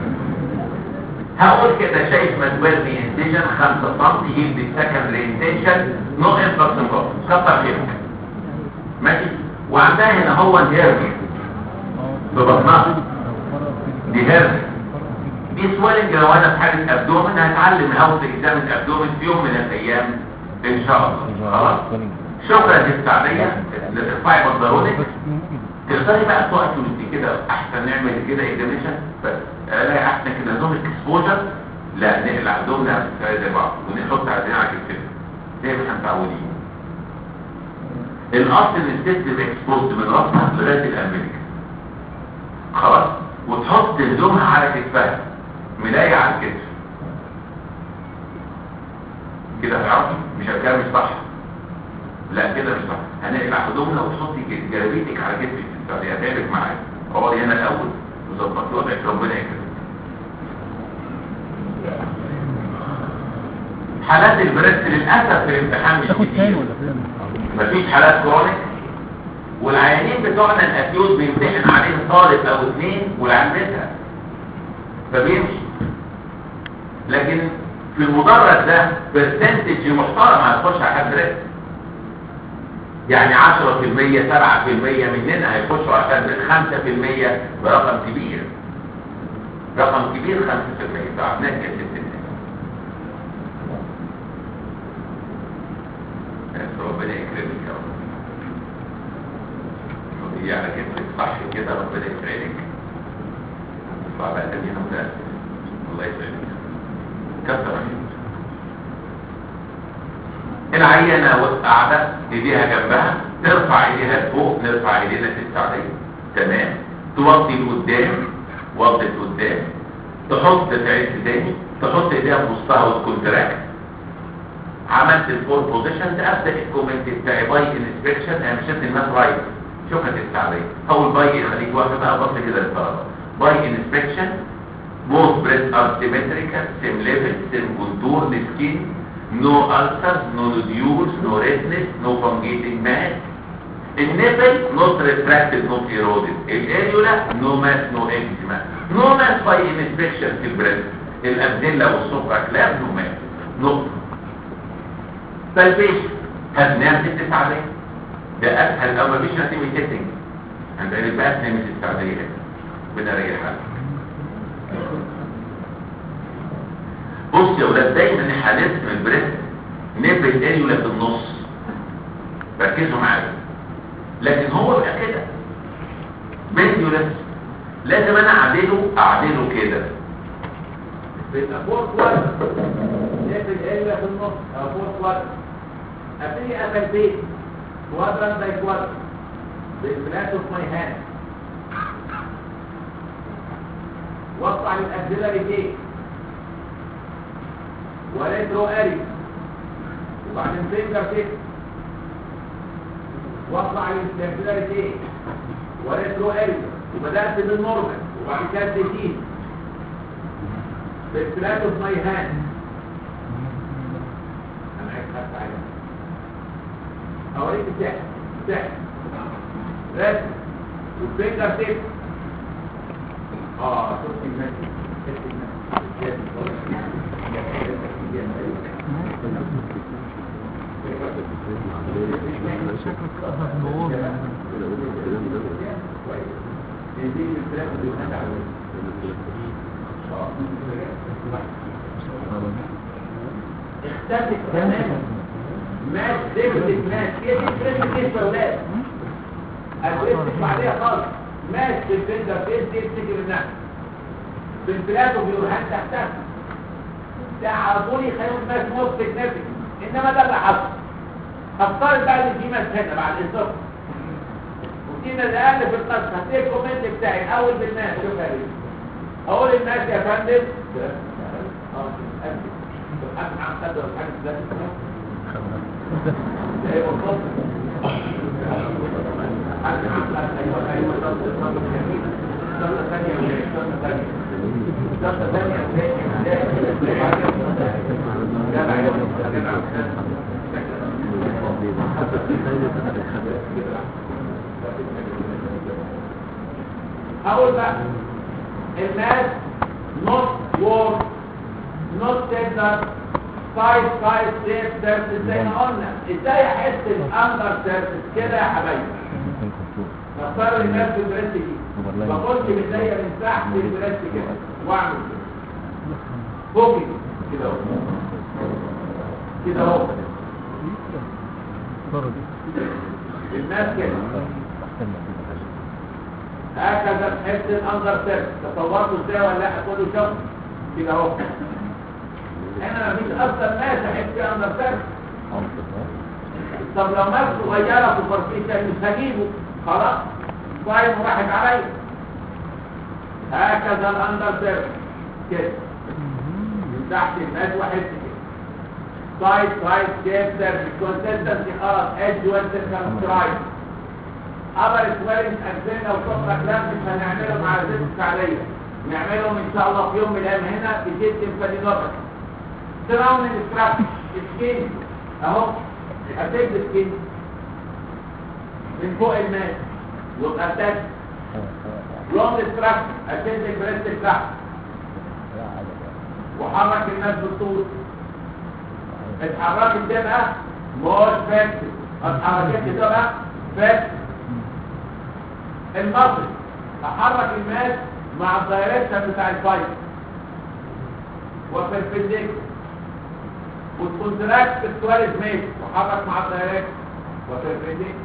هقول كده شايف مدوال انتيجن 5 سم يجيب لي سكندري انتيجن نو انفكشن كتر خيرك ماشي وعندها هنا هو الهيرني في بطنها دي هيرني دي سوالنج لو انا في حاله ابدومن هتعلم هاو اكزامن الابدومن في يوم من الايام ان شاء الله خلاص شكرا للتعليق لارتفاع بطارونك تقدري بقى تقفي وانت كده احسن نعمل كده اكزاميشن بس الاقي احسن كده نظام اكسبوجر لا نقلع هدومنا زي بعض ونحط عينينا على كتفنا زي ما احنا متعودين الاصل ان الست تبقى اكسبوزد من راسها لغايه الامريكا خلاص وتحط هدومها على كتفها ملايه على الكتف كده هتعرفي مش كده مش صح لا كده مش صح هنقلع هدومنا وتحطي جلابيتك على كتفك تستعدي هتعبك معايا اقعدي هنا الاول وظبطي وضعك ربنا يكرمك حالات البريست للاسف في الامتحان مش تاخد تاني كتير ولا فين مفيش حالات كرونيك والعيانين بتوعنا الافيوز بيمتحن عليه طالب او اثنين والعمتها فبيمشي لكن في المدرج ده برسنتج محترم هتخش على حد رزق يعني 10% 7% مننا هيخشوا على حد رزق 5% برقم كبير رقم كبير 5% فعبناك يا ست الناس بس ربنا يكرمك يا رب خدي على كتفك صح كده ربنا يسعدك اطلع بقى تاني انا متأسف الله يسعدك كسر خيرك العينة قاعدة ايديها جنبها ترفع ايديها لفوق نرفع ايدينا في السعدية تمام توطي لقدام وطي لقدام تحط تعيش تاني تحط ايديها في وسطها وتكونتراكت عملت الفور بوزيشن ابدا الكومنت بتاعي باي انسبكشن انا مشيت الناس رايت شوفها السعدية اول باي يخليك واقف بقى بص كده للطلبة باي انسبكشن both breasts are symmetrical same level same contour the skin no ulcers no nodules no redness no fungating mass النبل not retracted not eroded الاريولا no mass no eczema no mass by inspection في البريست الابدلة والسفرة كلاب no mass نقطة فالبيش هتنام ست ساعات ده اسهل او مفيش نتيجة تيستنج عند الباس نام ست ساعات بنريحها بص يا ولاد دايما حالتنا البريست نبل الاريولا في النص ركزوا معايا لكن هو بقى كده بنديولس لازم انا اعدله اعدله كده بيبقى فور كوارتر نقفل الا في النص او فور كوارتر ابتدي اقفل بيت كوادران باي كوادران بالفلات اوف ماي هاند واطلع للاكزيلاري جيت وريترو اري وبعدين فينجر تيب واطلع للاكزيلاري جيت وريترو اري وبدات بالنورمال وبعد كده الديتين بالفلات اوف ماي هاند انا عايز خدت عليها اوريك السحر السحر رسم والفينجر تيب اه شفت المسج شفت اختفت تماما مات زبدت مات هي دي فريش كيس يا ولاد الويست بعديها خالص مات في الفيلدر فيس دي بتيجي منها في البلاد وبيروحان تحتها ده على طول يخليهم مات موت سيجنفيك انما ده اللي حصل افترض بقى ان في مات هنا بعد الصفر وفي ناس اقل في القصه هتلاقي الكومنت بتاعي اول بالناس شوف يا ريت اقول الناس يا فندم اه سبحان عن قدر الحاجة ذات ده هو الفضل هقول بقى الناس نوت وور نوت تقدر سايد سايد سيف سيرفيس زي ما قلنا ازاي احس الاندر سيرفيس كده يا حبايبي نفترض الناس في البريست دي باخدش من ايديا من تحت البريست كده واعمل كده فوقي كده اهو كده اهو الناس كده هكذا تحس الاندر سيرفيس تصورته ازاي ولا لا كله شوف كده اهو هنا مفيش اصلا ناس احس فيها اندر سيرفيس طب لو ناس صغيره في الفرفيشن مش هجيبه خلاص طيب راحت عليا هكذا الاندر سيرفيس كده من تحت الناس واحس كده سايد سايد شيب سيرفيس كونسيستنسي خلاص ايدج وانتركمسترايد ابر سويلنج اجزينا وكفر كلام مش هنعملهم على زيت الفعليه نعملهم ان شاء الله في يوم من الايام هنا في جيت الفادينوبر سراوند ستراكشر سكين اهو هتجد سكين من فوق الماء وتأتاك لونج ستراكشر هتجد البريست ستراكشر وحرك الناس بالطول اتحركت تبقى مش فاكتور اتحركت تبقى فاكتور المصري احرك الماس مع الدايركشن بتاع الفايت وبربنديكولار والكونتراكت السوالف ميت وحرك مع الدايركشن وبربنديكولار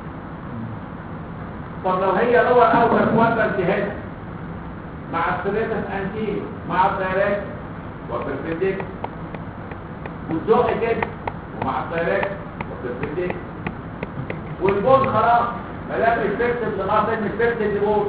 طب لو هي لور اوتر كوادرنت هنا مع السيريتس انتيريور مع الدايركشن وبربنديكولار والزق كده ومع الدايركشن وبربنديكولار والبون خلاص ما دام الفكتب لغايه ان الفكتب لبوش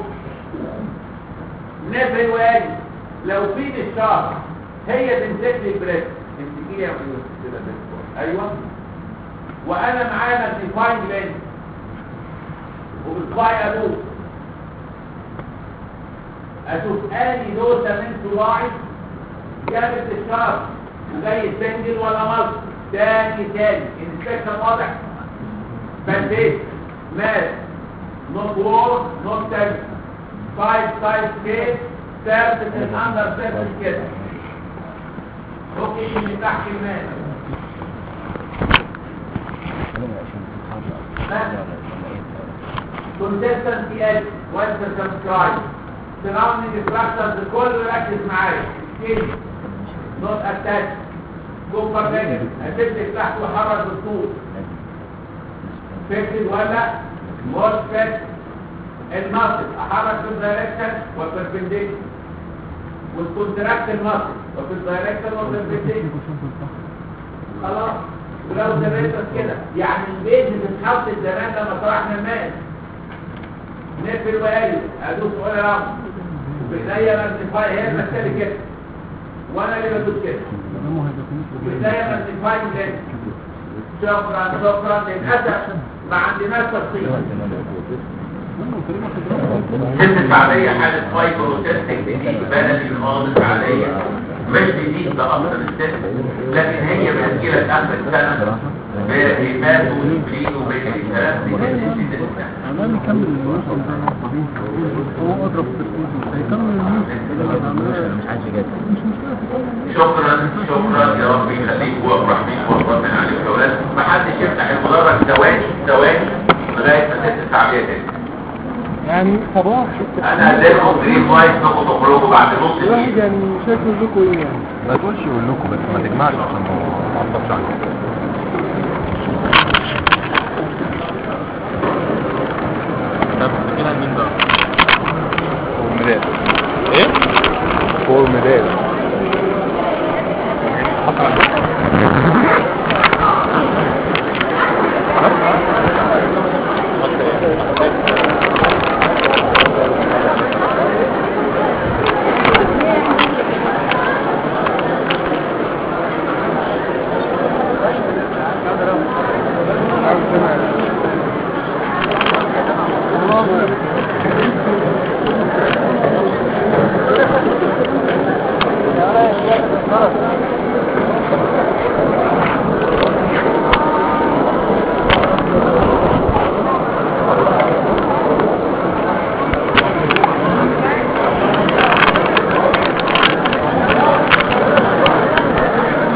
نفل وادي لو في الشعر هي تمسك لي البريك تمسكيه يا مدير كده بس. ايوه وانا معايا ماجنيفاينج لينس وبصباعي ادوس اشوف اني دوسه من صباعي جابت الشعر زي السنجل ولا مصر تاني تاني الانسبكشن واضح بس ايه مات not war not terror five five case surface and under surface كده اوكي اللي تحت المال consistency edge well circumscribed surrounding structures كله ركز معايا skin not attached كوبر نجم هتبدأ تحت وحرك بالطول فكر ولا مش فكر الناصب احرك في الدايركشن والبربنديكولار والكونتراكت الناصب وفي الدايركشن والبربنديكولار خلاص ولو درست كده يعني البيت بتتحط زمان لما طرحنا الماء نقفل وقالي ادوس ولا رمز وبايديا ماجنيفاي هي المسألة كده وانا اللي بدوس كده وبايديا ماجنيفاي لينس شكرا شكرا للاسف ما عندناش تفصيل ست فعالية حالة فايبروسيستك دي بلدي خالص عادية مش جديد ده أصل الست لكن هي بتجيلك آخر السنة بهيبات وسبرين وبين الكلام دي بتجيلك السنة عمال يكمل الموسم ده هو اضرب في التركيز هيكمل الموسم مش عايز يجد مش مشكله شكرا شكرا يا رب يخليك وافرح بيك وافرح عليك يا ولاد محدش يفتح المدرج ثواني ثواني لغايه ما ست الفعاليه تاني يعني صباح انا هديلكم جرين وايت انكم تخرجوا بعد نص الواحد دقيقه يعني شكله لكم ايه يعني ما تقولش يقول لكم بس ما تجمعش عشان ما تعصبش عنكم طب كده مين بقى؟ فورميدات ايه؟ فورميدات حصل عليك الله